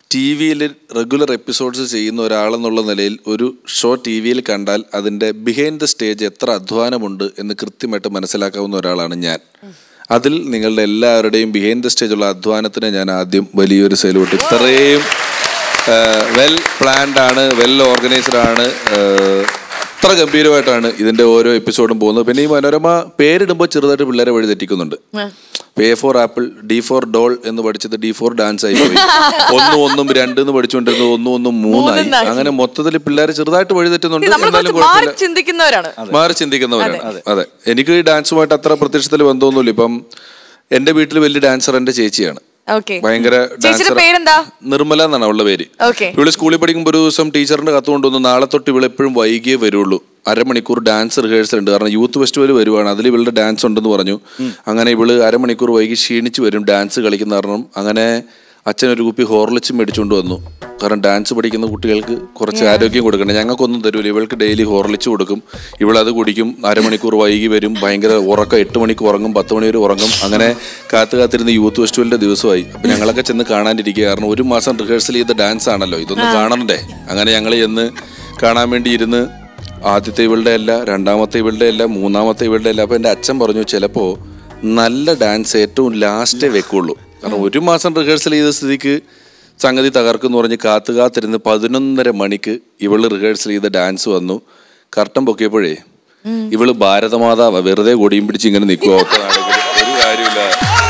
ടി വിയിൽ റെഗുലർ എപ്പിസോഡ്സ് ചെയ്യുന്ന ഒരാളെന്നുള്ള നിലയിൽ ഒരു ഷോ ടി വിയിൽ കണ്ടാൽ അതിൻ്റെ ബിഹൈൻഡ് ദ സ്റ്റേജ് എത്ര അധ്വാനമുണ്ട് എന്ന് കൃത്യമായിട്ട് മനസ്സിലാക്കാവുന്ന ഒരാളാണ് ഞാൻ അതിൽ നിങ്ങളുടെ എല്ലാവരുടെയും ബിഹൈൻഡ് ദ സ്റ്റേജുള്ള അധ്വാനത്തിന് ഞാൻ ആദ്യം വലിയൊരു സല്യൂട്ട് ഇത്രയും വെൽ പ്ലാൻഡ് ആണ് വെൽ ഓർഗനൈസ്ഡ് ആണ് ആഹ്, അത്ര ഗംഭീരമായിട്ടാണ് ഇതിന്റെ ഓരോ എപ്പിസോഡും പോകുന്നത് പിന്നെ ഈ മനോരമ പേരിടുമ്പോൾ ചെറുതായിട്ട് പിള്ളേരെ വഴി തെറ്റിക്കുന്നുണ്ട് A for apple D for doll എന്ന് പഠിച്ചത് ഡി ഫോർ ഡാൻസ് ആയി പോയി ഒന്നും ഒന്നും രണ്ട് എന്ന് പഠിച്ചുകൊണ്ടിരുന്നത് ഒന്നും ഒന്നും മൂന്നായി മൂന്നെന്നായി. അങ്ങനെ മൊത്തത്തിൽ പിള്ളേർ ചെറുതായിട്ട് വഴി തെറ്റുന്നുണ്ട് നമ്മൾ എന്നാലും കുറച്ച് മാറി കുഴപ്പമില്ല ചിന്തിക്കുന്നവരാണ് മാറി ചിന്തിക്കുന്നവരാണ് അതെ എനിക്ക് ഈ ഡാൻസുമായിട്ട് അത്ര പ്രത്യക്ഷത്തിൽ ബന്ധമൊന്നുമില്ല ഇപ്പം എന്റെ വീട്ടിൽ വലിയ ഡാൻസർ എന്റെ ചേച്ചിയാണ് ഓക്കെ ഭയങ്കര ചേച്ചിയുടെ dancer. പേരെന്താ നിർമ്മല എന്നാണ് അവളുടെ പേര് ഓക്കെ ഇവള് സ്കൂളിൽ പഠിക്കുമ്പോൾ ഒരു ദിവസം ടീച്ചറിന്റെ കത്ത് കൊണ്ടുവന്നു നാളെ തൊട്ട് ഇവൾ എപ്പോഴും വൈകിയേ വരുള്ളൂ അരമണിക്കൂർ ഡാൻസ് റിഹേഴ്സൽ ഉണ്ട് കാരണം യൂത്ത് ഫെസ്റ്റിവൽ വരുവാണ് അതിൽ ഇവളുടെ ഡാൻസ് ഉണ്ടെന്ന് പറഞ്ഞു അങ്ങനെ ഇവള് അരമണിക്കൂർ വൈകി ക്ഷീണിച്ച് വരും ഡാൻസ് കളിക്കുന്ന കാരണം അങ്ങനെ അച്ഛൻ ഒരു കുപ്പി ഹോർലിച്ച് മേടിച്ചുകൊണ്ട് വന്നു കാരണം ഡാൻസ് പഠിക്കുന്ന കുട്ടികൾക്ക് കുറച്ച് ആരോഗ്യം കൊടുക്കണ്ടേ ഞങ്ങൾക്കൊന്നും തരൂല ഇവൾക്ക് ഡെയിലി ഹോർലിച്ച് കൊടുക്കും ഇവളത് കുടിക്കും അരമണിക്കൂർ വൈകി വരും ഭയങ്കര ഉറക്കം എട്ട് മണിക്ക് ഉറങ്ങും പത്ത് മണി വരെ ഉറങ്ങും അങ്ങനെ കാത്തു കാത്തിരുന്ന് യൂത്ത് ഫെസ്റ്റിവലിന്റെ ദിവസമായി അപ്പൊ ഞങ്ങളൊക്കെ ചെന്ന് കാണാനിരിക്കുക കാരണം ഒരു മാസം റിഹേഴ്സൽ ചെയ്ത ഡാൻസ് ആണല്ലോ ഇതൊന്ന് കാണണ്ടേ അങ്ങനെ ഞങ്ങൾ ചെന്ന് കാണാൻ വേണ്ടി ഇരുന്ന് ആദ്യത്തെ ഇവളുടെ അല്ല രണ്ടാമത്തെ ഇവളുടെ അല്ല മൂന്നാമത്തെ ഇവളുടെ അല്ല അപ്പൊ എൻ്റെ അച്ഛൻ പറഞ്ഞു ചിലപ്പോ നല്ല ഡാൻസ് ഏറ്റവും ലാസ്റ്റേ വെക്കുള്ളൂ കാരണം ഒരു മാസം റിഹേഴ്സൽ ചെയ്ത സ്ഥിതിക്ക് സംഗതി തകർക്കെന്ന് പറഞ്ഞ് കാത്തു കാത്തിരുന്ന് പതിനൊന്നര മണിക്ക് ഇവള് റിഹേഴ്സൽ ചെയ്ത ഡാൻസ് വന്നു കർട്ടൻ പൊക്കിയപ്പോഴേ ഇവള് ഭാരതമാതാവ വെറുതെ കൊടിയും പിടിച്ച് ഇങ്ങനെ നിൽക്കുക ഒത്ത നാടകത്തിൽ ഒരു കാര്യമില്ല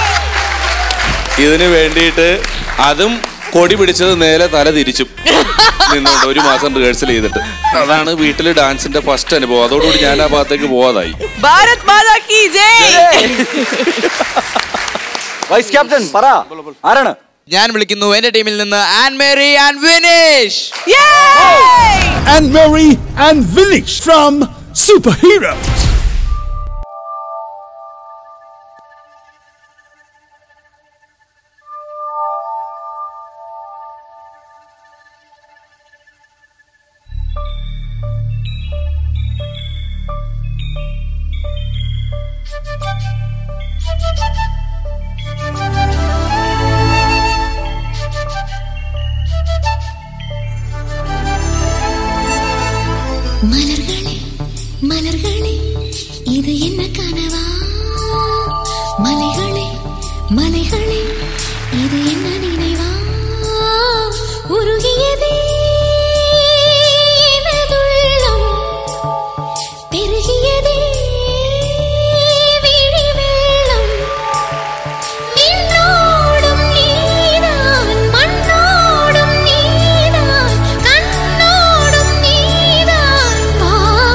ഇതിന് വേണ്ടിയിട്ട് അതും കൊടി പിടിച്ചത് നേരെ തല തിരിച്ചും നിന്നുകൊണ്ട് ഒരു മാസം റിഹേഴ്സൽ ചെയ്തിട്ട് അതാണ് വീട്ടില് ഡാൻസിന്റെ ഫസ്റ്റ് അനുഭവം അതോടുകൂടി ഞാൻ ആ ഭാഗത്തേക്ക് പോവാതായി ഭാരത് മാതാ കി ജയ് വൈസ് ക്യാപ്റ്റൻ പറ ആരാണ് ഞാൻ വിളിക്കുന്നു എന്റെ ടീമിൽ നിന്ന് and Mary and Vinesh And Mary and Village from Superheroes. மலர்களே மலர்களே இது என்ன கனவா மலைகளே மலைகளே இது என்ன நினைவா உருகியதே எனதுள்ளம். பெருகியதே விழி வெள்ளம். விண்ணோடும் நீதான், மண்ணோடும் நீதான், கண்ணோடும் நீதான் வா.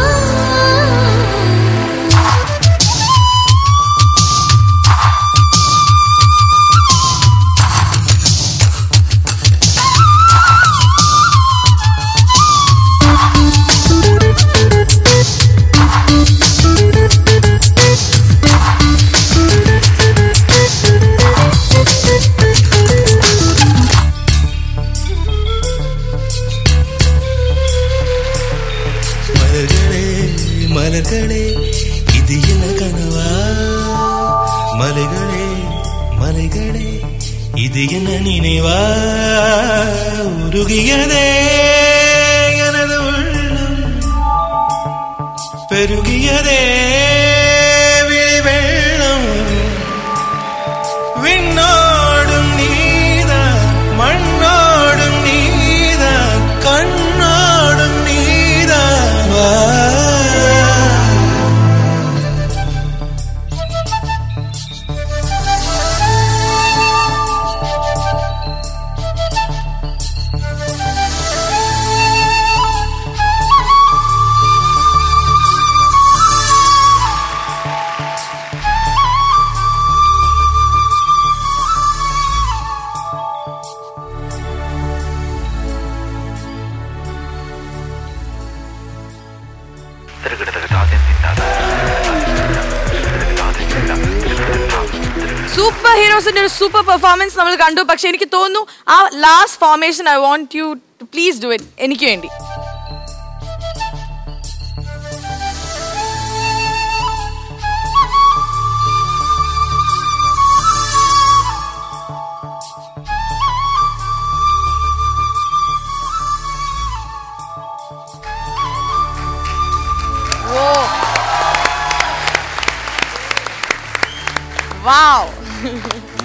மலர்களே மலர்களே இது என்ன கனவா மலைகளே மலைகளே இது என்ன நினைவா உருகியதே எனது உள்ளம் பெருகியதே விழி வெள்ளம் விண்ணோடும் நீதான் மண்ணோடும் நீதான் கண்ணோடும் நீதான் வா സൂപ്പർ ഹീറോസിന്റെ ഒരു സൂപ്പർ പെർഫോമൻസ് നമ്മൾ കണ്ടു പക്ഷെ എനിക്ക് തോന്നുന്നു ആ last formation I want you to please do it എനിക്ക് വേണ്ടി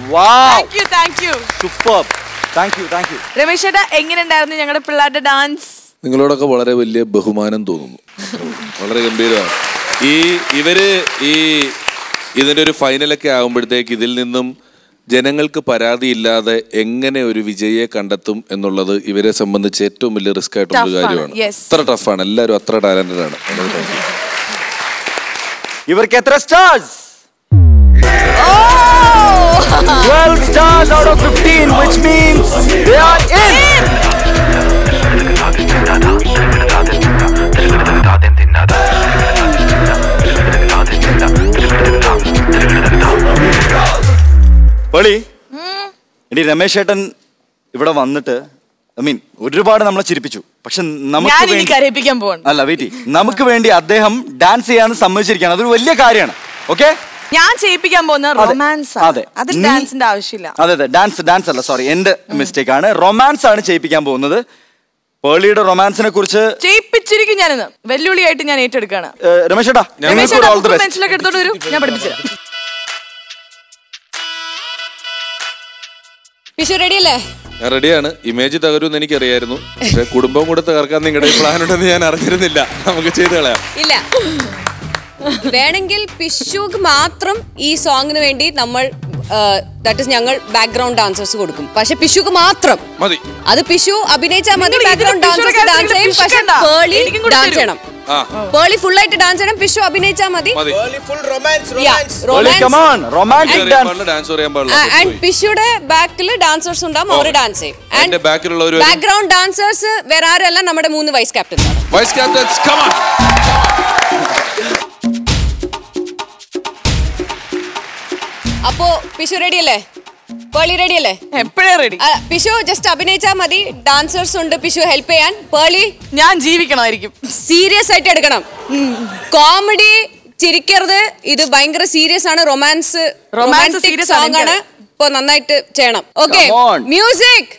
thank you thank you super thank you thank you Ramesh ചേട്ടാ എങ്ങനെയുണ്ടായിരുന്നു ഞങ്ങളുടെ പിള്ളേരുടെ ഡാൻസ് നിങ്ങളോടൊക്കെ വളരെ വലിയ ബഹുമാനം തോന്നുന്നു വളരെ ഗംഭീരമാണ് ഈ ഇവര് ഈ ഇതിന്റെ ഒരു ഫൈനലൊക്കെ ആകുമ്പോഴത്തേക്ക് ഇതിൽ നിന്നും ജനങ്ങൾക്ക് പരാതിയില്ലാതെ എങ്ങനെ ഒരു വിജയിയെ കണ്ടെത്തും എന്നുള്ളത് ഇവരെ സംബന്ധിച്ച് ഏറ്റവും വലിയ റിസ്ക് ആയിട്ടുള്ള ഒരു Tough ആണ്, കാര്യമാണ് yes. അത്ര ടഫാണ് എല്ലാവരും അത്ര ടാലന്റഡ് ആണ് വളരെ thank you. ഇവർക്ക് എത്ര stars 12 stars out of 15 which means they are in Pearle എടി രമേശ് ചേട്ടൻ ഇവിടെ വന്നിട്ട് ഐ മീൻ ഒരുപാട് നമ്മളെ ചിരിപ്പിച്ചു പക്ഷെ നമുക്ക് ഞാൻ ഇനി വേണ്ടി കരയിപ്പിക്കാൻ പോവാണ് അല്ല വെയിറ്റ് നമുക്ക് വേണ്ടി അദ്ദേഹം ഡാൻസ് ചെയ്യാൻ സമ്മതിച്ചിരിക്കുകയാണ് അതൊരു വലിയ കാര്യമാണ് ഓക്കെ ഞാൻ ചെയ്യിപ്പിക്കാൻ പോകുന്ന അതെ, റൊമാൻസ് അതെ. അതിൽ നീ- ഡാൻസിന്റെ ആവശ്യമില്ല അതെ അതെ ഡാൻസ് ഡാൻസ് അല്ല സോറി എന്റെ മിസ്റ്റേക്ക് ആണ് റൊമാൻസ് ആണ് ചെയ്യിപ്പിക്കാൻ പോകുന്നത് പേളിയുടെ റൊമാൻസിനെ കുറിച്ച് ചെയ്യിപ്പിച്ചിരിക്കും ഞാനിന്ന് വെല്ലുവിളിയായിട്ട് ഞാൻ ഏറ്റെടുക്കാണ് ഏഹ്, രമേശ് ചേട്ടാ രമേശ് നിങ്ങൾക്ക് ചേട്ടാ ഓൾ ദി ബെസ്റ്റ് പെൻസിലൊക്കെ എടുത്തോണ്ട് വരൂ ഞാൻ പഠിപ്പിച്ചുതരാം പിഷു റെഡി അല്ലേ ഞാൻ റെഡിയാണ് ഇമേജ് തകരുമെന്ന് എനിക്കറിയായിരുന്നു പക്ഷെ കുടുംബം കൂടെ തകർക്കാൻ നിങ്ങളുടെ പ്ലാൻ ഉണ്ടെന്ന് ഞാൻ അറിഞ്ഞിരുന്നില്ല നമുക്ക് ചെയ്ത് കളയാം ഇല്ല വേണമെങ്കിൽ പിഷുക്ക് മാത്രം ഈ സോങ്ങിന് വേണ്ടി നമ്മൾ ദാറ്റ് ഇസ് ഞങ്ങൾ ബാക്ക്ഗ്രൗണ്ട് ഡാൻസേഴ്സ് കൊടുക്കും പക്ഷെ പിഷുക്ക് മാത്രം മതി അത് പിഷു അഭിനയിച്ചാൽ മതി നിങ്ങൾ ഇതിന് ബാക്ക്ഗ്രൗണ്ട് പിഷുടെ ഡാൻസേഴ്സ് ഡാൻസ് കാര്യത്തിൽ ചെയ്യും പിഷു പക്ഷെ കണ്ട? പേളി എനിക്കും കൂടി ഡാൻസ് തരൂ. ചെയ്യണം ആ പേളി ഫുൾ ആയിട്ട് ഡാൻസ് ചെയ്യണം പിഷു അഭിനയിച്ചാൽ മതി മതി പേളി കമാൺ റൊമാൻറ്റിക് അറിയാൻ ഡാൻസ് പാടില്ല ഡാൻസ് അറിയാൻ പാടില്ല ആൻഡ് പിഷുയുടെ ബാക്കിൽ ഡാൻസേഴ്സ് ഉണ്ടാവും അവർ ഡാൻസ് ചെയ്യും എന്റെ ബാക്കിലുള്ളവർ ബാക്ക്ഗ്രൗണ്ട് ഡാൻസേഴ്സ് വേറെ ആരല്ല നമ്മുടെ മൂന്ന് വൈസ് ക്യാപ്റ്റൻസ് ആണ് വൈസ് ക്യാപ്റ്റൻസ് കമാൺ അപ്പോ പിഷു റെഡി അല്ലേ പേളി റെഡി അല്ലേ എപ്പോഴേ റെഡി ആ, പിഷു ജസ്റ്റ് അഭിനയിച്ചാൽ മതി ഡാൻസേഴ്സ് ഉണ്ട് പിഷു ഹെൽപ്പ് ചെയ്യാൻ പേളി ഞാൻ ജീവിക്കണമായിരിക്കും സീരിയസ് ആയിട്ട് എടുക്കണം കോമഡി ചിരിക്കരുത് ഇത് ഭയങ്കര സീരിയസ് ആണ് റൊമാൻസ് Romance serious ആണ്, സോങ് ആണ് ഇപ്പൊ നന്നായിട്ട് ചെയ്യണം ഓക്കെ Come on. മ്യൂസിക്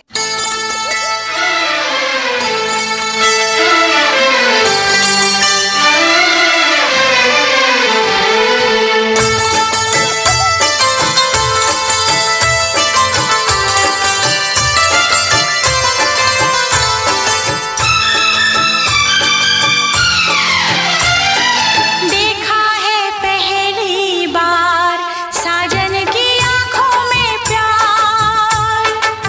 देखा है पहली बार साजन की आंखों में प्यार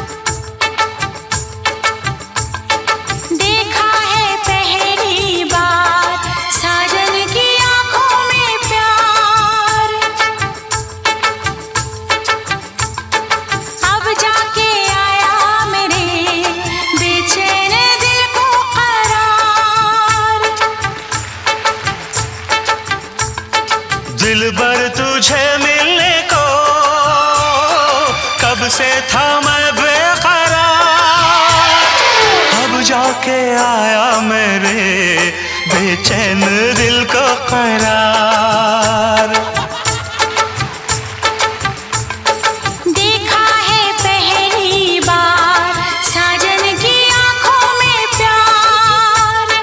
देखा है पहली बार साजन की आंखों में प्यार अब जाके आया मेरे बेचैन दिल को करार दिल भर तुझे मिलने को कब से था मैं बेकरार अब जाके आया मेरे बेचैन दिल को करार देखा है पहली बार साजन की आंखों में प्यार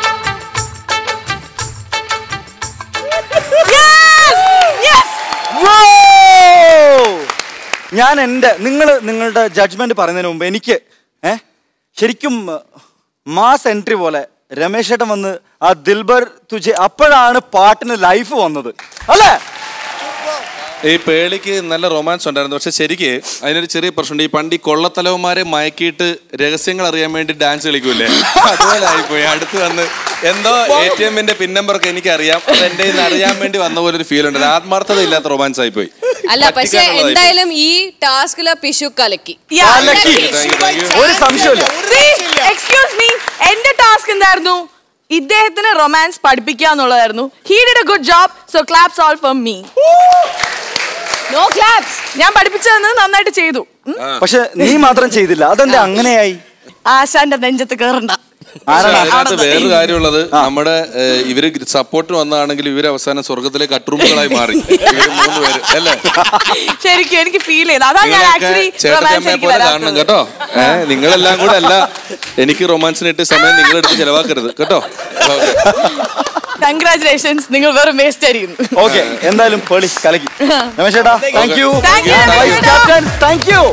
ഞാൻ എൻ്റെ നിങ്ങൾ നിങ്ങളുടെ ജഡ്ജ്മെന്റ് പറയുന്നതിന് മുമ്പ് എനിക്ക് ഏ ശരിക്കും മാസ് എൻട്രി പോലെ രമേശ് ഏട്ടൻ വന്ന് ആ ദിൽബർ തുജെ അപ്പോഴാണ് പാട്ടിന് ലൈഫ് വന്നത് അല്ലേ ഈ പേളിക്ക് നല്ല റൊമാൻസ് ഉണ്ടായിരുന്നു പക്ഷെ ശരിക്ക് അതിനൊരു ചെറിയ പ്രശ്നമുണ്ട് ഈ പണ്ട് ഈ കൊള്ളത്തലവന്മാരെ മയക്കിയിട്ട് രഹസ്യങ്ങൾ അറിയാൻ വേണ്ടി ഡാൻസ് കളിക്കൂലേ അതുപോലെ ആയിപ്പോയി അടുത്ത് വന്ന് എന്തോ എ ടി എമ്മിന്റെ പിൻ നമ്പറൊക്കെ എനിക്ക് അറിയാം അത് എന്റെ കയ്യിൽ നിന്ന് അറിയാൻ വേണ്ടി വന്ന പോലെ ഒരു ഫീൽ ഉണ്ട് അത് ആത്മാർത്ഥത ഇല്ലാത്ത റൊമാൻസ് ആയിപ്പോയി അല്ല പക്ഷെ പറ്റിക്കാനുള്ളതായിപ്പോയി. എന്തായാലും ഈ ടാസ്കില് പിഷു കലക്കി കലക്കി. ഒരു സംശയമില്ല എക്സ്ക്യൂസ് മീ എന്റെ ടാസ്ക് എന്തായിരുന്നു ഇദ്ദേഹത്തിന് റൊമാൻസ് പഠിപ്പിക്കുക എന്നുള്ളതായിരുന്നു he did a good job so claps all for me no claps ഞാൻ പഠിപ്പിച്ചതെന്ന് നന്നായിട്ട് ചെയ്തു ഉം. പക്ഷെ നീ മാത്രം ചെയ്തില്ല അതെന്താ അങ്ങനെയായി ആശാന്റെ നെഞ്ചത്ത് കേറണ്ട പക്ഷേ അതിനകത്ത് വേറൊരു കാര്യമുള്ളത് നമ്മുടെ ഏഹ്, ഇവര് സപ്പോർട്ടിന് വന്നതാണെങ്കിൽ ഇവര് അവസാനം സ്വർഗത്തിലെ കട്ടുറുമ്പുകളായി മാറി ഇവര് മൂന്ന് പേര് അല്ലേ ശരിക്കും എനിക്ക് ഫീൽ ചെയ്തു അതാണ് ഞാൻ നിങ്ങളൊക്കെ ആക്ച്വലി ചേട്ടത്തിയമ്മയെ റൊമാൻസ് പോലെ കാണണം കേട്ടോ ഏഹ് നിങ്ങളെല്ലാം കൂടെ അല്ല എനിക്ക് റൊമാൻസിന് ഇട്ട് സമയം നിങ്ങളെടുത്ത് ചെലവാക്കരുത് കേട്ടോ ഓക്കെ കൺഗ്രാചുലേഷൻസ് നിങ്ങൾ വെറും വേസ്റ്റ് ആയിരിക്കുന്നു ഓക്കെ എന്തായാലും പേളി കലക്കി രമേശ് ചേട്ടാ thank you Thank you, vice Ramesh captain thank you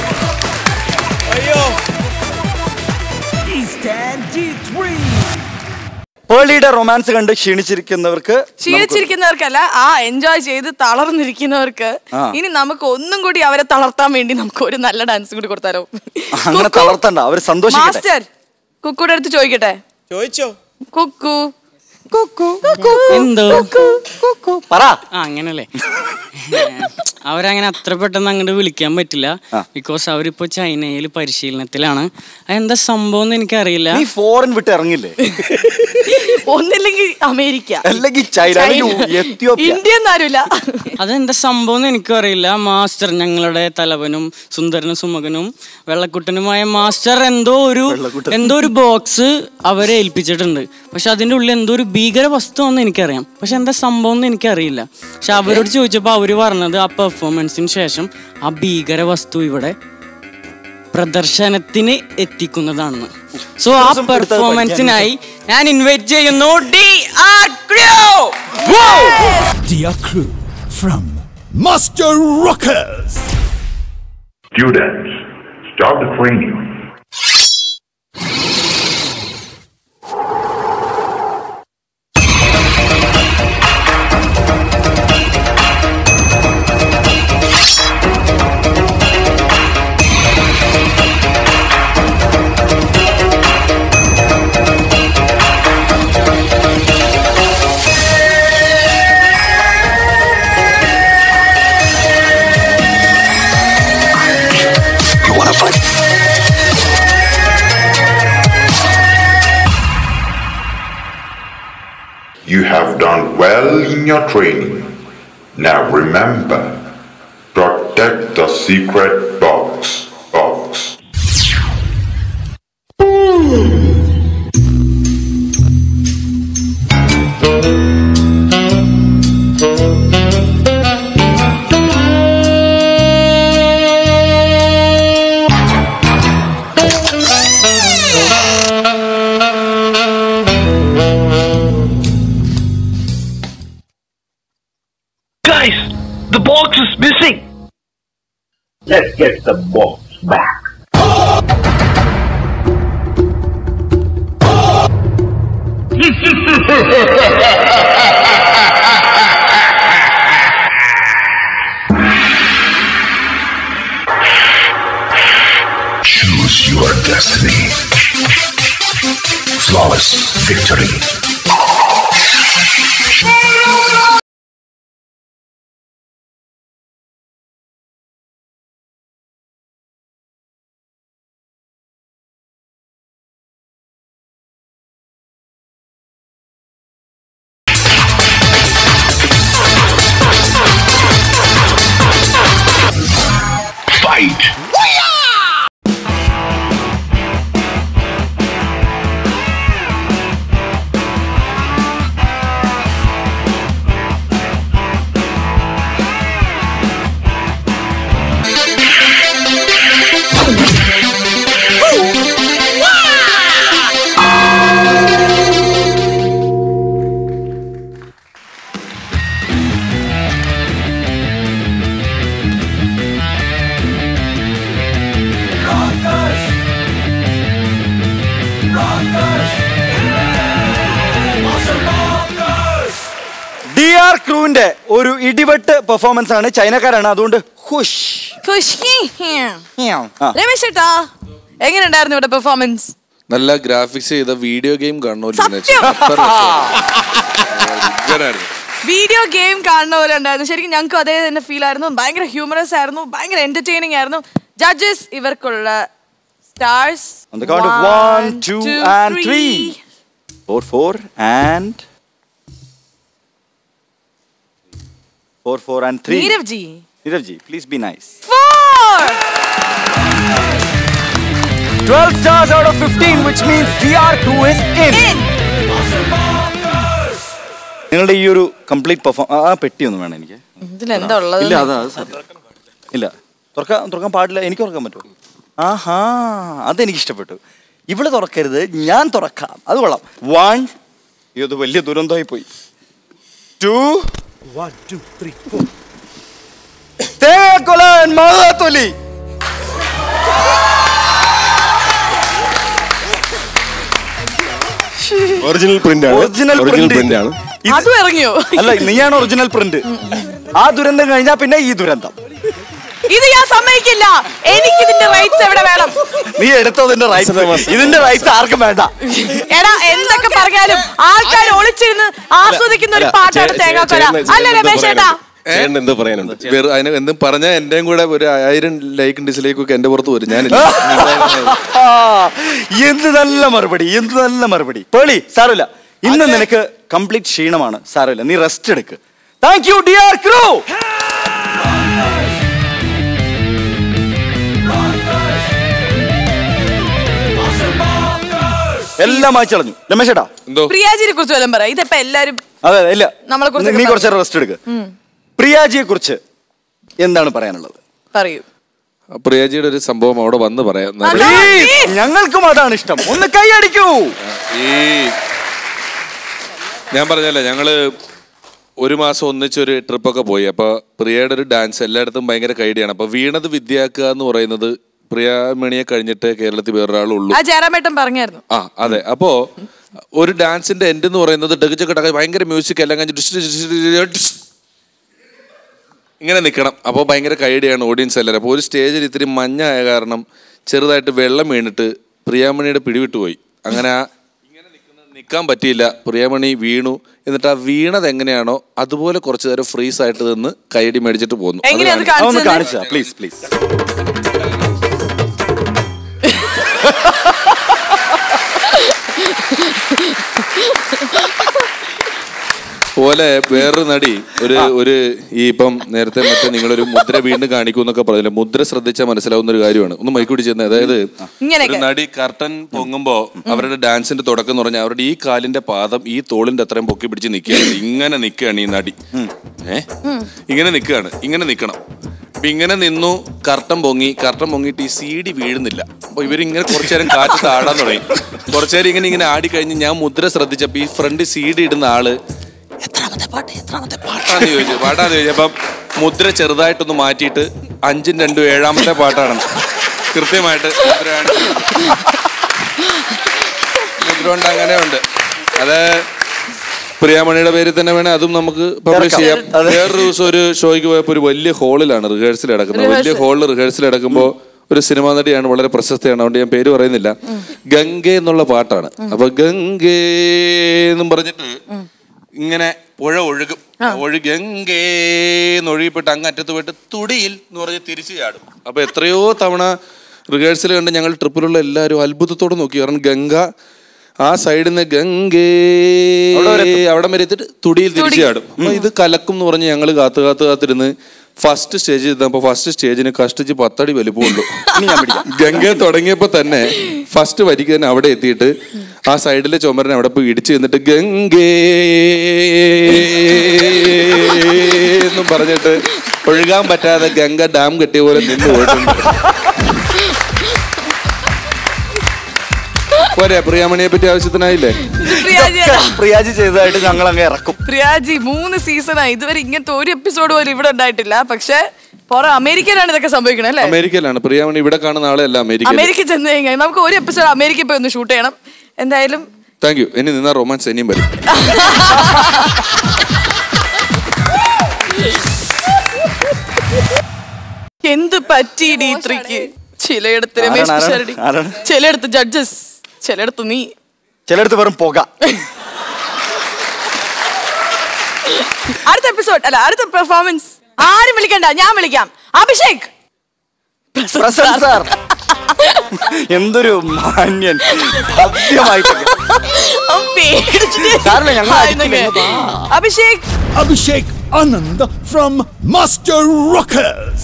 Eastern D3. പേളിയുടെ റൊമാൻസ് കണ്ട് ക്ഷീണിച്ചിരിക്കുന്നവർക്ക് ക്ഷീണിച്ചിരിക്കുന്നവർക്കല്ല ആ എൻജോയ് ചെയ്ത് തളർന്നിരിക്കുന്നവർക്ക് ആ. ഇനി നമുക്ക് ഒന്നും കൂടി അവരെ തളർത്താൻ വേണ്ടി നമുക്ക് ഒരു നല്ല ഡാൻസ് കൂടി കൊടുത്താലോ അങ്ങനെ തളർത്തണ്ട അവർ സന്തോഷിക്കട്ടെ മാസ്റ്റർ കുക്കുടെ അടുത്ത് ചോദിക്കട്ടെ ചോദിച്ചോ കുക്കു എന്തോ പറ ആ അങ്ങനല്ലേ അവരങ്ങനെ അത്ര പെട്ടെന്ന് അങ്ങോട്ട് വിളിക്കാൻ പറ്റില്ല ബിക്കോസ് അവരിപ്പോ ചൈനയിൽ പരിശീലനത്തിലാണ് അതെന്താ സംഭവം എന്ന് എനിക്കറിയില്ല നീ ഫോറിൻ വിട്ട് ഇറങ്ങില്ലേ ഒന്നില്ലെങ്കിൽ അമേരിക്ക അല്ലെങ്കിൽ ചൈന അല്ലെങ്കിൽ എത്യോപ്യ ഇന്ത്യ എന്നാരുമില്ല അതെന്താ സംഭവം എന്ന് എനിക്കും അറിയില്ല മാസ്റ്റർ ഞങ്ങളുടെ തലവനും സുന്ദരനും സുമകനും വെള്ളക്കുട്ടനുമായ മാസ്റ്റർ എന്തോ ഒരു എന്തോ ഒരു ബോക്സ് അവരെ ഏൽപ്പിച്ചിട്ടുണ്ട് പക്ഷെ അതിന്റെ ഉള്ളിൽ എന്തോ ഒരു ഭീകര വസ്തുവാണെന്ന് എനിക്കറിയാം പക്ഷെ എന്താ സംഭവം എന്ന് എനിക്കറിയില്ല പക്ഷെ അവരോട് ചോദിച്ചപ്പോൾ അവര് പറഞ്ഞത് ആ പെർഫോമൻസിന് ശേഷം ആ ഭീകര വസ്തു ഇവിടെ പ്രദർശനത്തിന് എത്തിക്കുന്നതാണെന്ന് സോ ആ പെർഫോമൻസിനായി ഞാൻ ഇൻവൈറ്റ് ചെയ്യുന്നു D R Dear crew from Master Rockers. Students, start the training. You wanna fight? You have done well in your training. Now remember, protect the secret box. Box. Guys, the box is missing. Let's get the box back. Choose your destiny. Flawless victory. Fight! D R ക്രൂവിന്റെ ഒരു ഇടിവെട്ട് performance ആണ് ചൈനക്കാരാണ് അതുകൊണ്ട് hush Kushi ആ. രമേശ് ചേട്ടാ എങ്ങനെ ഉണ്ടായിരുന്നു ഇവിടെ പെർഫോമൻസ് നല്ല ഗ്രാഫിക്സ് ചെയ്ത വീഡിയോ ഗെയിം കാണുന്ന സത്യം. വീഡിയോ ഗെയിം കാണുന്ന പോലെ ഉണ്ടായിരുന്നു ശരിക്കും ഞങ്ങൾക്ക് അതേ തന്നെ ഫീൽ ആയിരുന്നു ഭയങ്കര ഹ്യൂമറസ് ആയിരുന്നു ഭയങ്കര എന്റർടൈനിങ് ആയിരുന്നു ജഡ്ജസ് ഇവർക്കുള്ള stars On the count of one, two, and three. Four, four, and four, four, and three. Nirav ji Nirav ji, please be nice. Four 12 stars out of 15, which means DR crew is in. നിങ്ങളുടെ ഈ ഒരു complete perform ആ പെട്ടി ഒന്നും വേണം എനിക്ക് ഇതിലെന്താ ഉള്ളത് ഇല്ല അതാ അത് സാധ്യം. ഇല്ല തുറക്കാൻ തുറക്കാൻ പാടില്ല എനിക്ക് തുറക്കാൻ പറ്റുമോ ആഹാ അതെനിക്ക് ഇഷ്ടപ്പെട്ടു ഇവള് തുറക്കരുത് ഞാൻ തുറക്കാം അത് കൊള്ളാം വൺ ഇത് വലിയ ദുരന്തമായി പോയി to One, two, three, four. തേങ്ങാക്കൊലൻ മാതാത്തൊലി original print ആണ് ഒറിജിനൽ ഒറിജിനൽ print. പ്രിന്റ് ആണ് അതും ഇറങ്ങിയോ അല്ല നീയാണ് ഒറിജിനൽ പ്രിന്റ് ആ ദുരന്തം കഴിഞ്ഞാ പിന്നെ ഈ ദുരന്തം ഇത് ഞാൻ സമ്മതിക്കില്ല എനിക്ക് ഇതിന്റെ റൈറ്റ്സ് എവിടെ വേണം നീ എടുത്തതിന്റെ റൈറ്റ്സ് ഇതിന്റെ റൈറ്റ്സ് ആർക്കും വേണ്ട എടാ എന്തൊക്കെ പറഞ്ഞാലും ആൾക്കാർ ഒളിച്ചിരുന്ന് ആസ്വദിക്കുന്ന ഒരു പാട്ടാണ് തേങ്ങാക്കൊല അല്ല രമേശ് ചേട്ടാ ചേട്ടൻ എന്ത് പറയാനുണ്ട് വെറു- അതിന് എന്തും പറഞ്ഞാൽ എന്റെയും കൂടെ ഒരു ആയിരം ലൈക്കും ഡിസ്ലൈക്കും ഒക്കെ എന്റെ പുറത്ത് വരും ഞാനില്ല ആ, എന്ത് നല്ല മറുപടി എന്ത് നല്ല മറുപടി പേളി സാരമില്ല ഇന്ന് നിനക്ക് കംപ്ലീറ്റ് ക്ഷീണമാണ് സാരമില്ല നീ റെസ്റ്റ് എടുക്ക് താങ്ക് യു ഡിയർ ക്രൂ എല്ലാം വായിച്ചളഞ്ഞു രമേശേട്ടാ എന്തോ പ്രിയാജിനെ കുറിച്ച് വല്ലതും പറ ഇതിപ്പോ എല്ലാരും അതെ അതെ, ഇല്ല നമ്മളെ കുറിച്ച് നീ കുറച്ച് റെസ്റ്റ് എടുക്ക് ഉം, പ്രിയാജിയെ കുറിച്ച് എന്താണ് പറയാനുള്ളത് പറയൂ പ്രിയാജിയുടെ ഒരു സംഭവം അവിടെ വന്ന് പറയാം Please, ഞങ്ങൾക്കും അതാണ് ഇഷ്ടം ഒന്ന് കൈയടിക്കൂ ഈ ഞാൻ പറഞ്ഞല്ലേ ഞങ്ങള് ഒരു മാസം ഒന്നിച്ചൊരു ട്രിപ്പൊക്കെ പോയി അപ്പൊ പ്രിയയുടെ ഒരു ഡാൻസ് എല്ലായിടത്തും ഭയങ്കര കൈഡിയാണ് അപ്പൊ വീണത് വിദ്യാക്കുക എന്ന് പറയുന്നത് പ്രിയാമണിയെ കഴിഞ്ഞിട്ട് കേരളത്തിൽ വേറൊരാളുള്ളൂ ആ ജയറാമേട്ടൻ പറഞ്ഞായിരുന്നു ആ അതെ അപ്പോ ഒരു ഡാൻസിന്റെ എൻഡ് എന്ന് പറയുന്നത് ഡഗച്ചൊക്കെ ടക ഭയങ്കര മ്യൂസിക് എല്ലാം കഴിഞ്ഞ് ഡിസ് ഡിസ് ഡിസ് ഡിസ് ഡിസ് ഇങ്ങനെ നിൽക്കണം അപ്പോൾ ഭയങ്കര കൈഡിയാണ് ഓഡിയൻസ് എല്ലാവരും അപ്പോൾ ഒരു സ്റ്റേജിൽ ഇത്തിരി മഞ്ഞായ കാരണം ചെറുതായിട്ട് വെള്ളം വീണിട്ട് പ്രിയാമണിയുടെ പിടിവിട്ട് പോയി അങ്ങനെ ആ ഇങ്ങനെ നിൽക്കുന്നത് നിൽക്കാൻ പറ്റിയില്ല പ്രിയാമണി വീണു എന്നിട്ട് ആ വീണത് എങ്ങനെയാണോ അതുപോലെ കുറച്ച് നേരം ഫ്രീസ് ആയിട്ട് നിന്ന് കൈയടി മേടിച്ചിട്ട് പോന്നു അത് എങ്ങനെയാ അത് കാണിച്ചു. അതൊന്ന് കാണിച്ചത്? കാണിച്ചാ പ്ലീസ് പ്ലീസ് പോലെ വേറൊരു നടി ഒരു ഒരു ഈ ഇപ്പം നേരത്തെ മറ്റേ നിങ്ങളൊരു മുദ്ര വീണ്ടും കാണിക്കും എന്നൊക്കെ പറഞ്ഞില്ല മുദ്ര ശ്രദ്ധിച്ചാൽ മനസ്സിലാവുന്ന ഒരു കാര്യമാണ് ഒന്ന് മൈക്കൂടി ചെന്ന് അതായത് ഇങ്ങനെയൊക്കെ. ഒരു നടി കർട്ടൻ പൊങ്ങുമ്പോ അവരുടെ ഡാൻസിന്റെ തുടക്കം എന്ന് പറഞ്ഞാൽ അവരുടെ ഈ കാലിന്റെ പാദം ഈ തോളിന്റെ അത്രയും പൊക്കി പിടിച്ച് നിൽക്കുകയാണ് ഇങ്ങനെ നിൽക്കുകയാണ് ഈ നടി ഏ ഇങ്ങനെ നിൽക്കുകയാണ് ഇങ്ങനെ നിൽക്കണം അപ്പൊ ഇങ്ങനെ നിന്നു കർട്ടൻ പൊങ്ങി കർട്ടൻ പൊങ്ങിയിട്ട് ഈ സി ഡി വീഴുന്നില്ല അപ്പൊ ഇവരിങ്ങനെ കുറച്ചു നേരം കാറ്റ് ആടാൻ തുടങ്ങി കുറച്ചു നേരം ഇങ്ങനെ ഇങ്ങനെ ആടി കഴിഞ്ഞ് ഞാൻ മുദ്ര ശ്രദ്ധിച്ചപ്പോ ഈ ഫ്രണ്ട് സി ഡി ഇടുന്ന ആള് പാട്ടാന്ന് ചോദിച്ചു പാട്ടാന്ന് ചോദിച്ചപ്പം മുദ്ര ചെറുതായിട്ടൊന്ന് മാറ്റിയിട്ട് അഞ്ചും രണ്ടും ഏഴാമത്തെ പാട്ടാണ് കൃത്യമായിട്ട് മുദ്ര കാണിച്ചു. മുദ്ര കൊണ്ട് അങ്ങനെ ഉണ്ട് അത് പ്രിയാമണിയുടെ പേരിൽ തന്നെ വേണേ അതും നമുക്ക് പബ്ലിഷ് ചെയ്യാം അതെ. വേറൊരു ദിവസം ഒരു ഷോയ്ക്ക് പോയപ്പോൾ ഒരു വലിയ ഹോളിലാണ് റിഹേഴ്സൽ നടക്കുന്നത് വലിയ Rehearsal. ഹോളിൽ റിഹേഴ്സൽ നടക്കുമ്പോൾ ഒരു സിനിമാ നടിയാണ് വളരെ പ്രശസ്തയാണ് അതുകൊണ്ട് ഞാൻ പേര് പറയുന്നില്ല ഗംഗെ എന്നുള്ള പാട്ടാണ് അപ്പൊ ഗംഗേ എന്നും പറഞ്ഞിട്ട് ഇങ്ങനെ പുഴ ഒഴുകും ഒഴുകെങ്കേന്ന് ഒഴുകിപ്പെട്ട് അങ്ങ് അറ്റത്ത് പോയിട്ട് തുടിയിൽ എന്ന് പറഞ്ഞ് തിരിച്ചു ചാടും അപ്പൊ എത്രയോ തവണ റിഹേഴ്സൽ കണ്ട് ഞങ്ങൾ ട്രിപ്പിലുള്ള എല്ലാവരും അത്ഭുതത്തോടെ നോക്കി കാരണം ഗംഗ ആ സൈഡിൽ നിന്ന് ഗംഗേ അവിടെ വരെ എത്തിയിട്ട് തുടിയിൽ തിരിച്ചു ചാടും അപ്പൊ ഇത് കലക്കും എന്ന് പറഞ്ഞ് ഞങ്ങൾ കാത്തു കാത്തു കാത്തിരുന്ന് ഫസ്റ്റ് സ്റ്റേജിൽ ഇരുന്നപ്പോ ഫസ്റ്റ് സ്റ്റേജിന് കഷ്ടിച്ച് പത്തടി വലിപ്പമുള്ളൂ ഗംഗ തുടങ്ങിയപ്പോ തന്നെ ഫസ്റ്റ് വരിക്ക് തന്നെ അവിടെ എത്തിയിട്ട് ആ സൈഡിലെ ചുമരനെ അവിടെ പോയി ഇടിച്ചു നിന്നിട്ട് ഗംഗേ എന്നും പറഞ്ഞിട്ട് ഒഴുകാൻ പറ്റാതെ ഗംഗ ഡാം കെട്ടിയ പോലെ നിന്ന് പോയിട്ടുണ്ട് പോരെ പ്രിയാമണിയെ പറ്റി ആവശ്യത്തിനായില്ലേ പ്രിയാജി അല്ല. പ്രിയാജി ചെയ്തതായിട്ട് ഞങ്ങൾ അങ്ങ് ഇറക്കും പ്രിയാജി മൂന്ന് സീസണായി ഇതുവരെ ഇങ്ങനത്തെ ഒരു എപ്പിസോഡ് പോലും ഇവിടെ ഉണ്ടായിട്ടില്ല പക്ഷെ പുറം അമേരിക്കയിലാണ് ഇതൊക്കെ സംഭവിക്കണത് അല്ലേ അമേരിക്കയിലാണ് പ്രിയാമണി ഇവിടെ കാണുന്ന ആളെയല്ല അമേരിക്ക അമേരിക്ക ചെന്ന് കഴിഞ്ഞാൽ നമുക്ക് ഒരു എപ്പിസോഡ് അമേരിക്കയിൽ പോയി ഒന്ന് ഷൂട്ട് ചെയ്യണം എന്തായാലും താങ്ക് യു ഇനി നിന്നാ റൊമാൻസ് ഇനിയും വരും എന്ത് പറ്റി ഡി ത്രീക്ക് ചിലയിടത്ത് രമേശ് ആരാണ്, പിഷാരടി ആരാണ്? ചിലയിടത്ത് ജഡ്ജസ് ചിലയിടത്ത് നീ ചിലയിടത്ത് വെറും പുക അടുത്ത എപ്പിസോഡ് അല്ല അടുത്ത പെർഫോമൻസ് ആരും വിളിക്കണ്ട ഞാൻ വിളിക്കാം അഭിഷേക് പ്രസന്റ് സാർ എന്തൊരു മാന്യൻ സത്യമായിട്ടൊക്കെ അവൻ പേടിച്ചിട്ട് സാറില്ല, ഞങ്ങൾ ആയിരുന്നൊക്കെ. Abhishek Abhishek Anand from Master Rockers.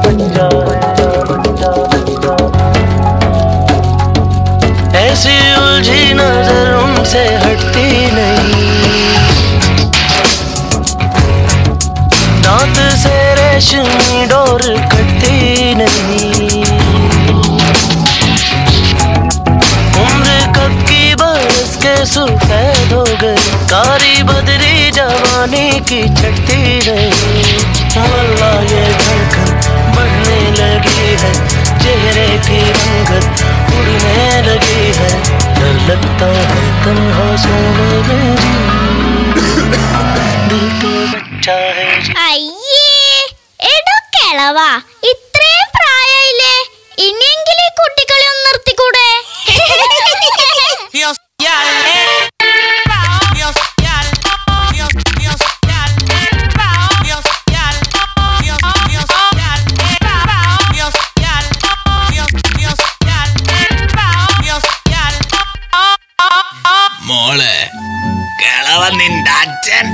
बच्चा ऐसी उलझी नजर उनसे हटती नहीं दांत से रेशमी डोर कटती नहीं उम्र कब की बरस के सफेद हो गई कारी बदरी जवानी की छटती रही वल्लाह ये धड़कन बढ़ने लगी है चेहरे की रंगत उड़ने लगी है डर लगता है तन्हा सोने में जी दिल तो बच्चा है जी അയ്യേ എടോ കിളവാ ഇത്രയും പ്രായമില്ലേ ഇനിയെങ്കിലും ഈ കുട്ടികളെ ഒന്ന് നിർത്തിക്കൂടെ മോളെ കിളവൻ നിന്റെ അച്ഛൻ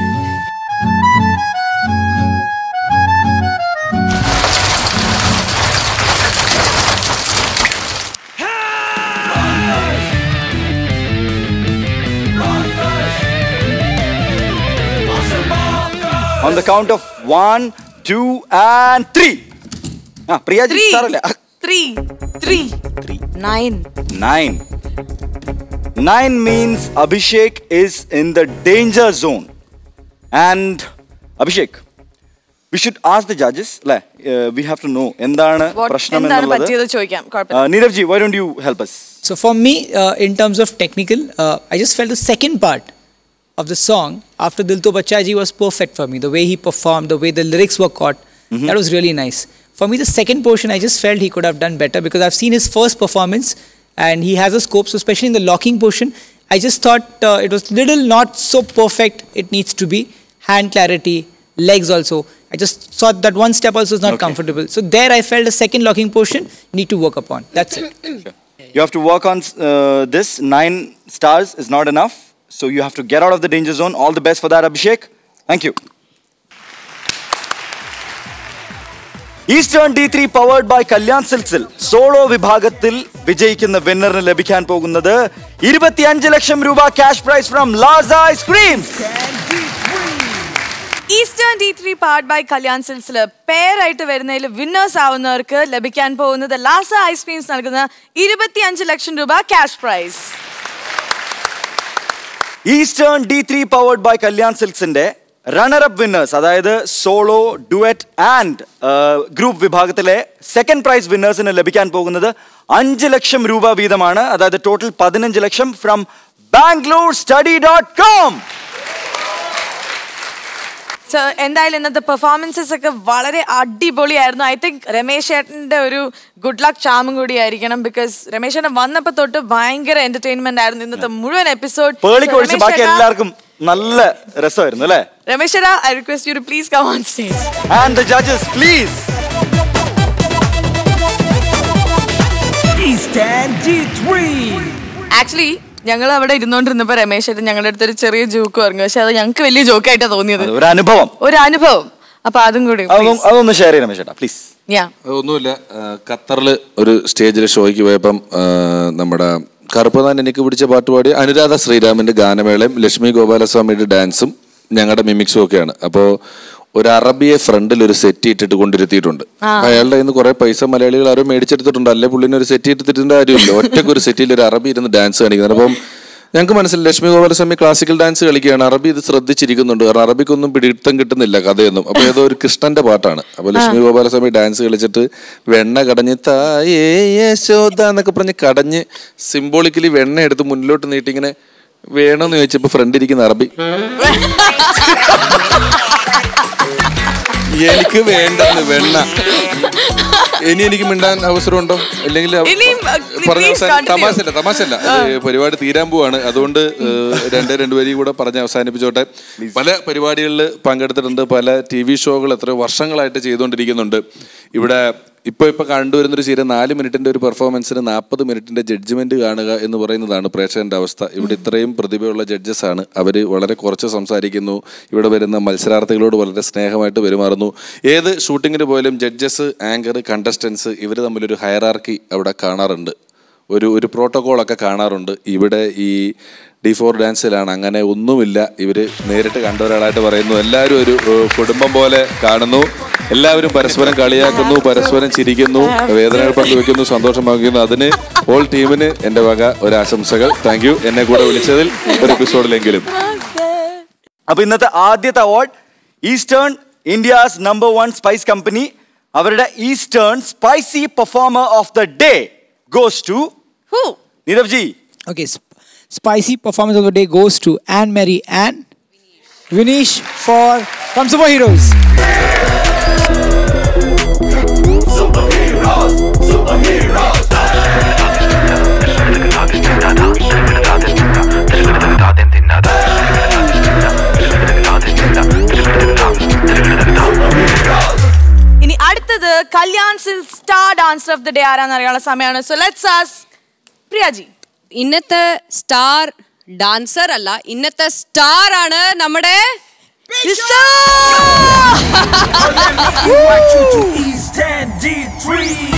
On the count of one, two, and three. ആ പ്രിയാജി സാറല്ലേ three three nine Nine. Nine means Abhishek is in the danger zone. And Abhishek, we should ask the judges. അല്ലേ Uh, we have to know എന്താണ് പ്രശ്നം എന്താണ് എന്നുള്ളത് പറ്റിയത് ചോദിക്കാം കുഴപ്പമില്ല Uh, Neerav ji, why don't you help us? So for me, uh, in terms of technical, uh, I just felt the second part of the song after Dil To Bacha Ji was perfect for me. The way he performed, the way the lyrics were caught, that was really nice. For me, the second portion, I just felt he could have done better because I've seen his first performance and he has a scope. So especially in the locking portion, I just thought uh, it was little not so perfect. It needs to be hand clarity, legs also. I just thought that one step also is not comfortable. So there, I felt the second locking portion need to work upon. That's it. You have to work on uh, this. Nine stars is not enough. So you have to get out of the danger zone. All the best for that, Abhishek. Thank you. Eastern D three powered by Kalyan സിൽക്സിൽ solo വിഭാഗത്തിൽ വിജയിക്കുന്ന വിന്നറിന് ലഭിക്കാൻ പോകുന്നത് ഇരുപത്തിയഞ്ച് ലക്ഷം രൂപ cash prize from Lazza ice creams Eastern D three part by Kalyan സിൽസില് പേരായിട്ട് വരുന്നതിൽ വിന്നേഴ്സ് ആവുന്നവർക്ക് ലഭിക്കാൻ പോകുന്നത് ലാസ ഐസ്ക്രീംസ് നൽകുന്ന ഇരുപത്തിയഞ്ച് ലക്ഷം രൂപ cash prize Eastern D three powered by Kalyan സിൽക്സിന്റെ റണ്ണർ അപ്പ് വിന്നേഴ്സ് അതായത് സോളോ ഡുവറ്റ് ആൻഡ് ഗ്രൂപ്പ് വിഭാഗത്തിലെ സെക്കൻഡ് പ്രൈസ് വിന്നേഴ്സിന് ലഭിക്കാൻ പോകുന്നത് അഞ്ച് ലക്ഷം രൂപ വീതമാണ് അതായത് ടോട്ടൽ പതിനഞ്ച് ലക്ഷം from Bangalore study dot com so എന്തായാലും ഇന്നത്തെ പെർഫോമൻസസ് ഒക്കെ വളരെ അടിപൊളിയായിരുന്നു ഐ തിങ്ക് രമേശ് ചേട്ടന്റെ ഒരു ഗുഡ് ലക്ക് ചാമും കൂടി ആയിരിക്കണം ബിക്കോസ് രമേശ് ചേട്ടൻ വന്നപ്പോ തൊട്ട് ഭയങ്കര എന്റർടൈൻമെന്റ് ആയിരുന്നു ഇന്നത്തെ മുഴുവൻ എപ്പിസോഡ് പേളിക്ക് ഒഴിച്ച് ബാക്കി എല്ലാവർക്കും നല്ല രസമായിരുന്നു അല്ലേ രമേശ് ചേട്ടാ I request you to please come on stage and the judges please actually ഞങ്ങൾ അവിടെ ഇരുന്നോണ്ടിരുന്നപ്പോ രമേശ് ചേട്ടൻ ഞങ്ങളുടെ അടുത്തൊരു ചെറിയ ജോക്ക് പറഞ്ഞു പക്ഷെ അത് ഞങ്ങൾക്ക് വലിയ ജോക്കായിട്ടാ തോന്നിയത് ഒരു അനുഭവം ഒരു അനുഭവം അപ്പൊ അതും കൂടി അതൊന്നും അതൊന്ന് ഷെയർ ചെയ്യണം ചേട്ടാ പ്ലീസ് യാ ഒന്നുമില്ല ഖത്തറിൽ ഒരു സ്റ്റേജിൽ ഷോയ്ക്ക് പോയപ്പം ആ, നമ്മുടെ കറുപ്പതാൻ എനിക്ക് പിടിച്ച പാട്ട് പാടി അനുരാധ ശ്രീരാമിന്റെ ഗാനമേളയും ലക്ഷ്മി ഗോപാലസ്വാമിയുടെ ഡാൻസും ഞങ്ങളുടെ മിമിക്സും ഒക്കെയാണ് അപ്പോൾ ഒരു അറബിയെ ഫ്രണ്ടിൽ ഒരു സെറ്റ് ഇട്ടിട്ട് കൊണ്ടിരുത്തിയിട്ടുണ്ട് ആ. അയാളുടെ കയ്യിൽ നിന്ന് കുറെ പൈസ മലയാളികൾ ആരും മേടിച്ചെടുത്തിട്ടുണ്ട് അല്ലെ പുള്ളിന് ഒരു സെറ്റ് ഇട്ടിട്ട് കാര്യമില്ല ഒറ്റയ്ക്ക് ഒരു സെറ്റിൽ ഒരു അറബി ഇരുന്ന് ഡാൻസ് കാണിക്കുന്നത് അപ്പം ഞങ്ങൾക്ക് മനസ്സിലായി ലക്ഷ്മി ഗോപാലസ്വാമി ക്ലാസിക്കൽ ഡാൻസ് കളിക്കുകയാണ് അറബി ഇത് ശ്രദ്ധിച്ചിരിക്കുന്നുണ്ട് കാരണം അറബിക്കൊന്നും പിടിത്തം കിട്ടുന്നില്ല കഥയൊന്നും അപ്പൊ ഏതോ ഒരു കൃഷ്ണന്റെ പാട്ടാണ് അപ്പൊ ലക്ഷ്മി ഗോപാലസ്വാമി ഡാൻസ് കളിച്ചിട്ട് വെണ്ണ കടഞ്ഞ് തായേ യശോദ എന്നൊക്കെ പറഞ്ഞ് കടഞ്ഞ് സിംബോളിക്കലി വെണ്ണ എടുത്ത് മുന്നിലോട്ട് നീട്ടി ഇങ്ങനെ വേണമെന്ന് ചോദിച്ചപ്പോ ഫ്രണ്ട് ഇരിക്കുന്ന അറബി എനിക്ക് വേണ്ടെന്ന് വെണ്ണ ഇനി എനിക്ക് മിണ്ടാൻ അവസരമുണ്ടോ അല്ലെങ്കിൽ അവ- ഇനിയും, uh, പറഞ്ഞ please അവസാനം continue. തമാശല്ല തമാശല്ല അത് പരിപാടി തീരാൻ പോവാണ് അതുകൊണ്ട് ഏഹ്, രണ്ടേ രണ്ടുപേരെയും കൂടെ പറഞ്ഞ് അവസാനിപ്പിച്ചോട്ടെ പല പരിപാടികളിൽ പങ്കെടുത്തിട്ടുണ്ട് പല ടി വി ഷോകൾ എത്രയോ വർഷങ്ങളായിട്ട് ചെയ്തുകൊണ്ടിരിക്കുന്നുണ്ട് ഇവിടെ ഇപ്പൊ ഇപ്പൊ കണ്ടുവരുന്ന ഒരു ശീലം നാല് മിനിറ്റിന്റെ ഒരു പെർഫോമൻസിന് നാൽപ്പത് മിനിറ്റിന്റെ ജഡ്ജ്മെന്റ് കാണുക എന്ന് പറയുന്നതാണ് പ്രേക്ഷകന്റെ അവസ്ഥ ഇവിടെ ഇത്രയും പ്രതിഭയുള്ള ജഡ്ജസ് ആണ് അവർ വളരെ കുറച്ച് സംസാരിക്കുന്നു ഇവിടെ വരുന്ന മത്സരാർത്ഥികളോട് വളരെ സ്നേഹമായിട്ട് പെരുമാറുന്നു ഏത് ഷൂട്ടിങ്ങിന് പോയാലും ജഡ്ജസ് ആങ്കർ കണ്ടസ്റ്റൻസ് ഇവർ തമ്മിലൊരു ഹയറാർക്കി അവിടെ കാണാറുണ്ട് ഒരു ഒരു പ്രോട്ടോകോളൊക്കെ കാണാറുണ്ട് ഇവിടെ ഈ ഡി ഫോർ ഡാൻസിലാണ് അങ്ങനെ ഒന്നുമില്ല ഇവര് നേരിട്ട് കണ്ട ഒരാളായിട്ട് പറയുന്നു എല്ലാവരും ഒരു ഏഹ്, കുടുംബം പോലെ കാണുന്നു എല്ലാവരും പരസ്പരം കളിയാക്കുന്നു പരസ്പരം ചിരിക്കുന്നു വേദനകൾ പങ്കുവെക്കുന്നു സന്തോഷം പങ്കുവെക്കുന്നു അതിന് ഓൾ ടീമിന് എൻ്റെ വക ഒരു ആശംസകൾ താങ്ക് യു എന്നെ കൂടെ വിളിച്ചതിൽ ഒരു എപ്പിസോഡിലെങ്കിലും അപ്പൊ ഇന്നത്തെ ആദ്യത്തെ award Eastern India's number one spice company അവരുടെ Eastern spicy performer of the day goes to Nirav ji Okay, sp- spicy performance of the day goes to Anne Mary and Vinish for from Superheroes. ഇനി അടുത്തത് കല്യാൺസിൽ star dancer of the day ആരാന്ന് അറിയാനുള്ള സമയമാണ് so let's as പ്രിയാജി ഇന്നത്തെ star dancer അല്ല ഇന്നത്തെ star ആണ് നമ്മുടെ Invite you to East End D3.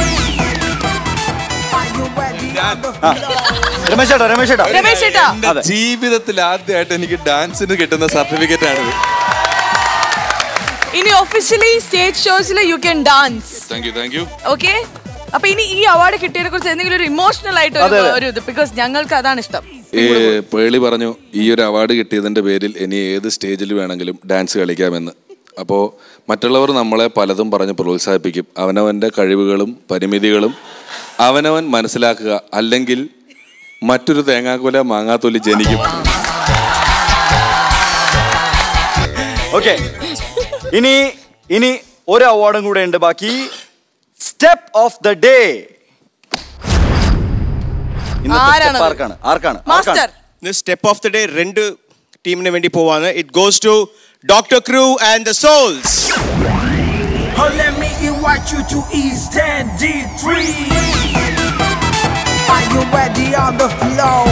Ramesh ചേട്ടാ രമേശ് ചേട്ടാ രമേശ് ചേട്ടാ എൻ്റെ ജീവിതത്തിൽ ആദ്യമായിട്ട് എനിക്ക് ഡാൻസിന് കിട്ടുന്ന സർട്ടിഫിക്കറ്റ് ആണിത് ഇനി ഒഫീഷ്യലി സ്റ്റേജ് ഷോസിൽ you can dance thank you thank you okay അപ്പൊ ഇനി ഈ അവാർഡ് കിട്ടിയതിനെ കുറിച്ച് എന്തെങ്കിലും ഒരു ഇമോഷണൽ ആയിട്ട് അതെ, ഒരു- അതെ. ഒരു ഇത് ബിക്കോസ് ഞങ്ങൾക്ക് അതാണ് ഇഷ്ടം ഈ പേളി പറഞ്ഞു ഈ ഒരു അവാർഡ് കിട്ടിയതിൻ്റെ പേരിൽ ഇനി ഏത് സ്റ്റേജിൽ വേണമെങ്കിലും ഡാൻസ് കളിക്കാമെന്ന് അപ്പോൾ മറ്റുള്ളവർ നമ്മളെ പലതും പറഞ്ഞ് പ്രോത്സാഹിപ്പിക്കും അവനവൻ്റെ കഴിവുകളും പരിമിതികളും അവനവൻ മനസ്സിലാക്കുക അല്ലെങ്കിൽ മറ്റൊരു തേങ്ങാക്കൊല മാങ്ങാത്തൊലി ജനിക്കും ഓക്കെ ഇനി ഇനി ഒരു അവാർഡും കൂടെ ഉണ്ട് ബാക്കി സ്റ്റെപ്പ് ഓഫ് ദ ഡേ ആരാണത്? ആർക്കാണ് ആർക്കാണ് master step of the day രണ്ട് ടീമിന് വേണ്ടി പോവാണ് it goes to doctor crew and the souls Oh, let me invite you to East End D3. Are you ready on the floor?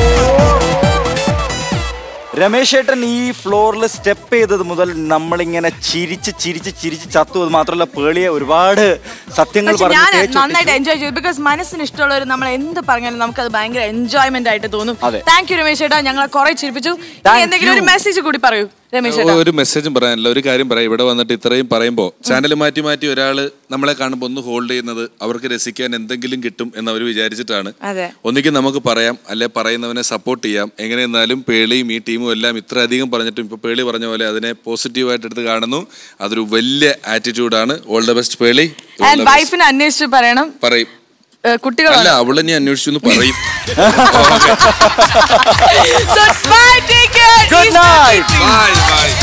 Ramesh ഏട്ടൻ ഈ ഫ്ലോറിൽ സ്റ്റെപ്പ് ചെയ്തത് മുതൽ നമ്മളിങ്ങനെ ചിരിച്ച് ചിരിച്ച് ചിരിച്ച് ചത്തു അത് മാത്രമല്ല പേളിയെ ഒരുപാട് സത്യങ്ങൾ പക്ഷെ പറഞ്ഞ് ഞാൻ തേച്ച് നന്നായിട്ട് എൻജോയ് ചെയ്തു ബിക്കോസ് മനസ്സിന് ഇഷ്ടമുള്ളവർ നമ്മൾ എന്ത് പറഞ്ഞാലും നമുക്ക് അത് ഭയങ്കര എൻജോയ്മെന്റ് ആയിട്ട് തോന്നും അതെ. താങ്ക് യു രമേശ് ചേട്ടാ ഞങ്ങളെ കുറെ ചിരിപ്പിച്ചു ഇനി Thank എന്തെങ്കിലും ഒരു you. മെസ്സേജ് കൂടി പറയൂ രമേശ് ചേട്ടാ ഒരു മെസ്സേജും പറയാനില്ല ഒരു കാര്യം പറയാം ഇവിടെ വന്നിട്ട് ഇത്രയും പറയുമ്പോൾ ചാനൽ മാറ്റി മാറ്റി ഒരാൾ നമ്മളെ കാണുമ്പോൾ ഒന്ന് ഹോൾഡ് ചെയ്യുന്നത് അവർക്ക് രസിക്കാൻ എന്തെങ്കിലും കിട്ടും എന്ന് അവർ വിചാരിച്ചിട്ടാണ് അതെ ഒന്നിക്കും നമുക്ക് പറയാം അല്ലെ പറയുന്നവനെ സപ്പോർട്ട് ചെയ്യാം എങ്ങനെ എന്നാലും പേളിയും ഈ ടീമും എല്ലാം ഇത്ര അധികം പറഞ്ഞിട്ടും ഇപ്പൊ പേളി പറഞ്ഞ പോലെ അതിനെ പോസിറ്റീവായിട്ട് എടുത്ത് കാണുന്നു അതൊരു വലിയ ആറ്റിറ്റ്യൂഡാണ് all the best Pearle All and the best. വൈഫിനെ അന്വേഷിച്ച് പറയണം പറയും ഏഹ് കുട്ടികൾ അല്ല അവളെ നീ അന്വേഷിച്ചു എന്ന് പറയും So, bye, take care. Good East End night. D3. Bye, bye.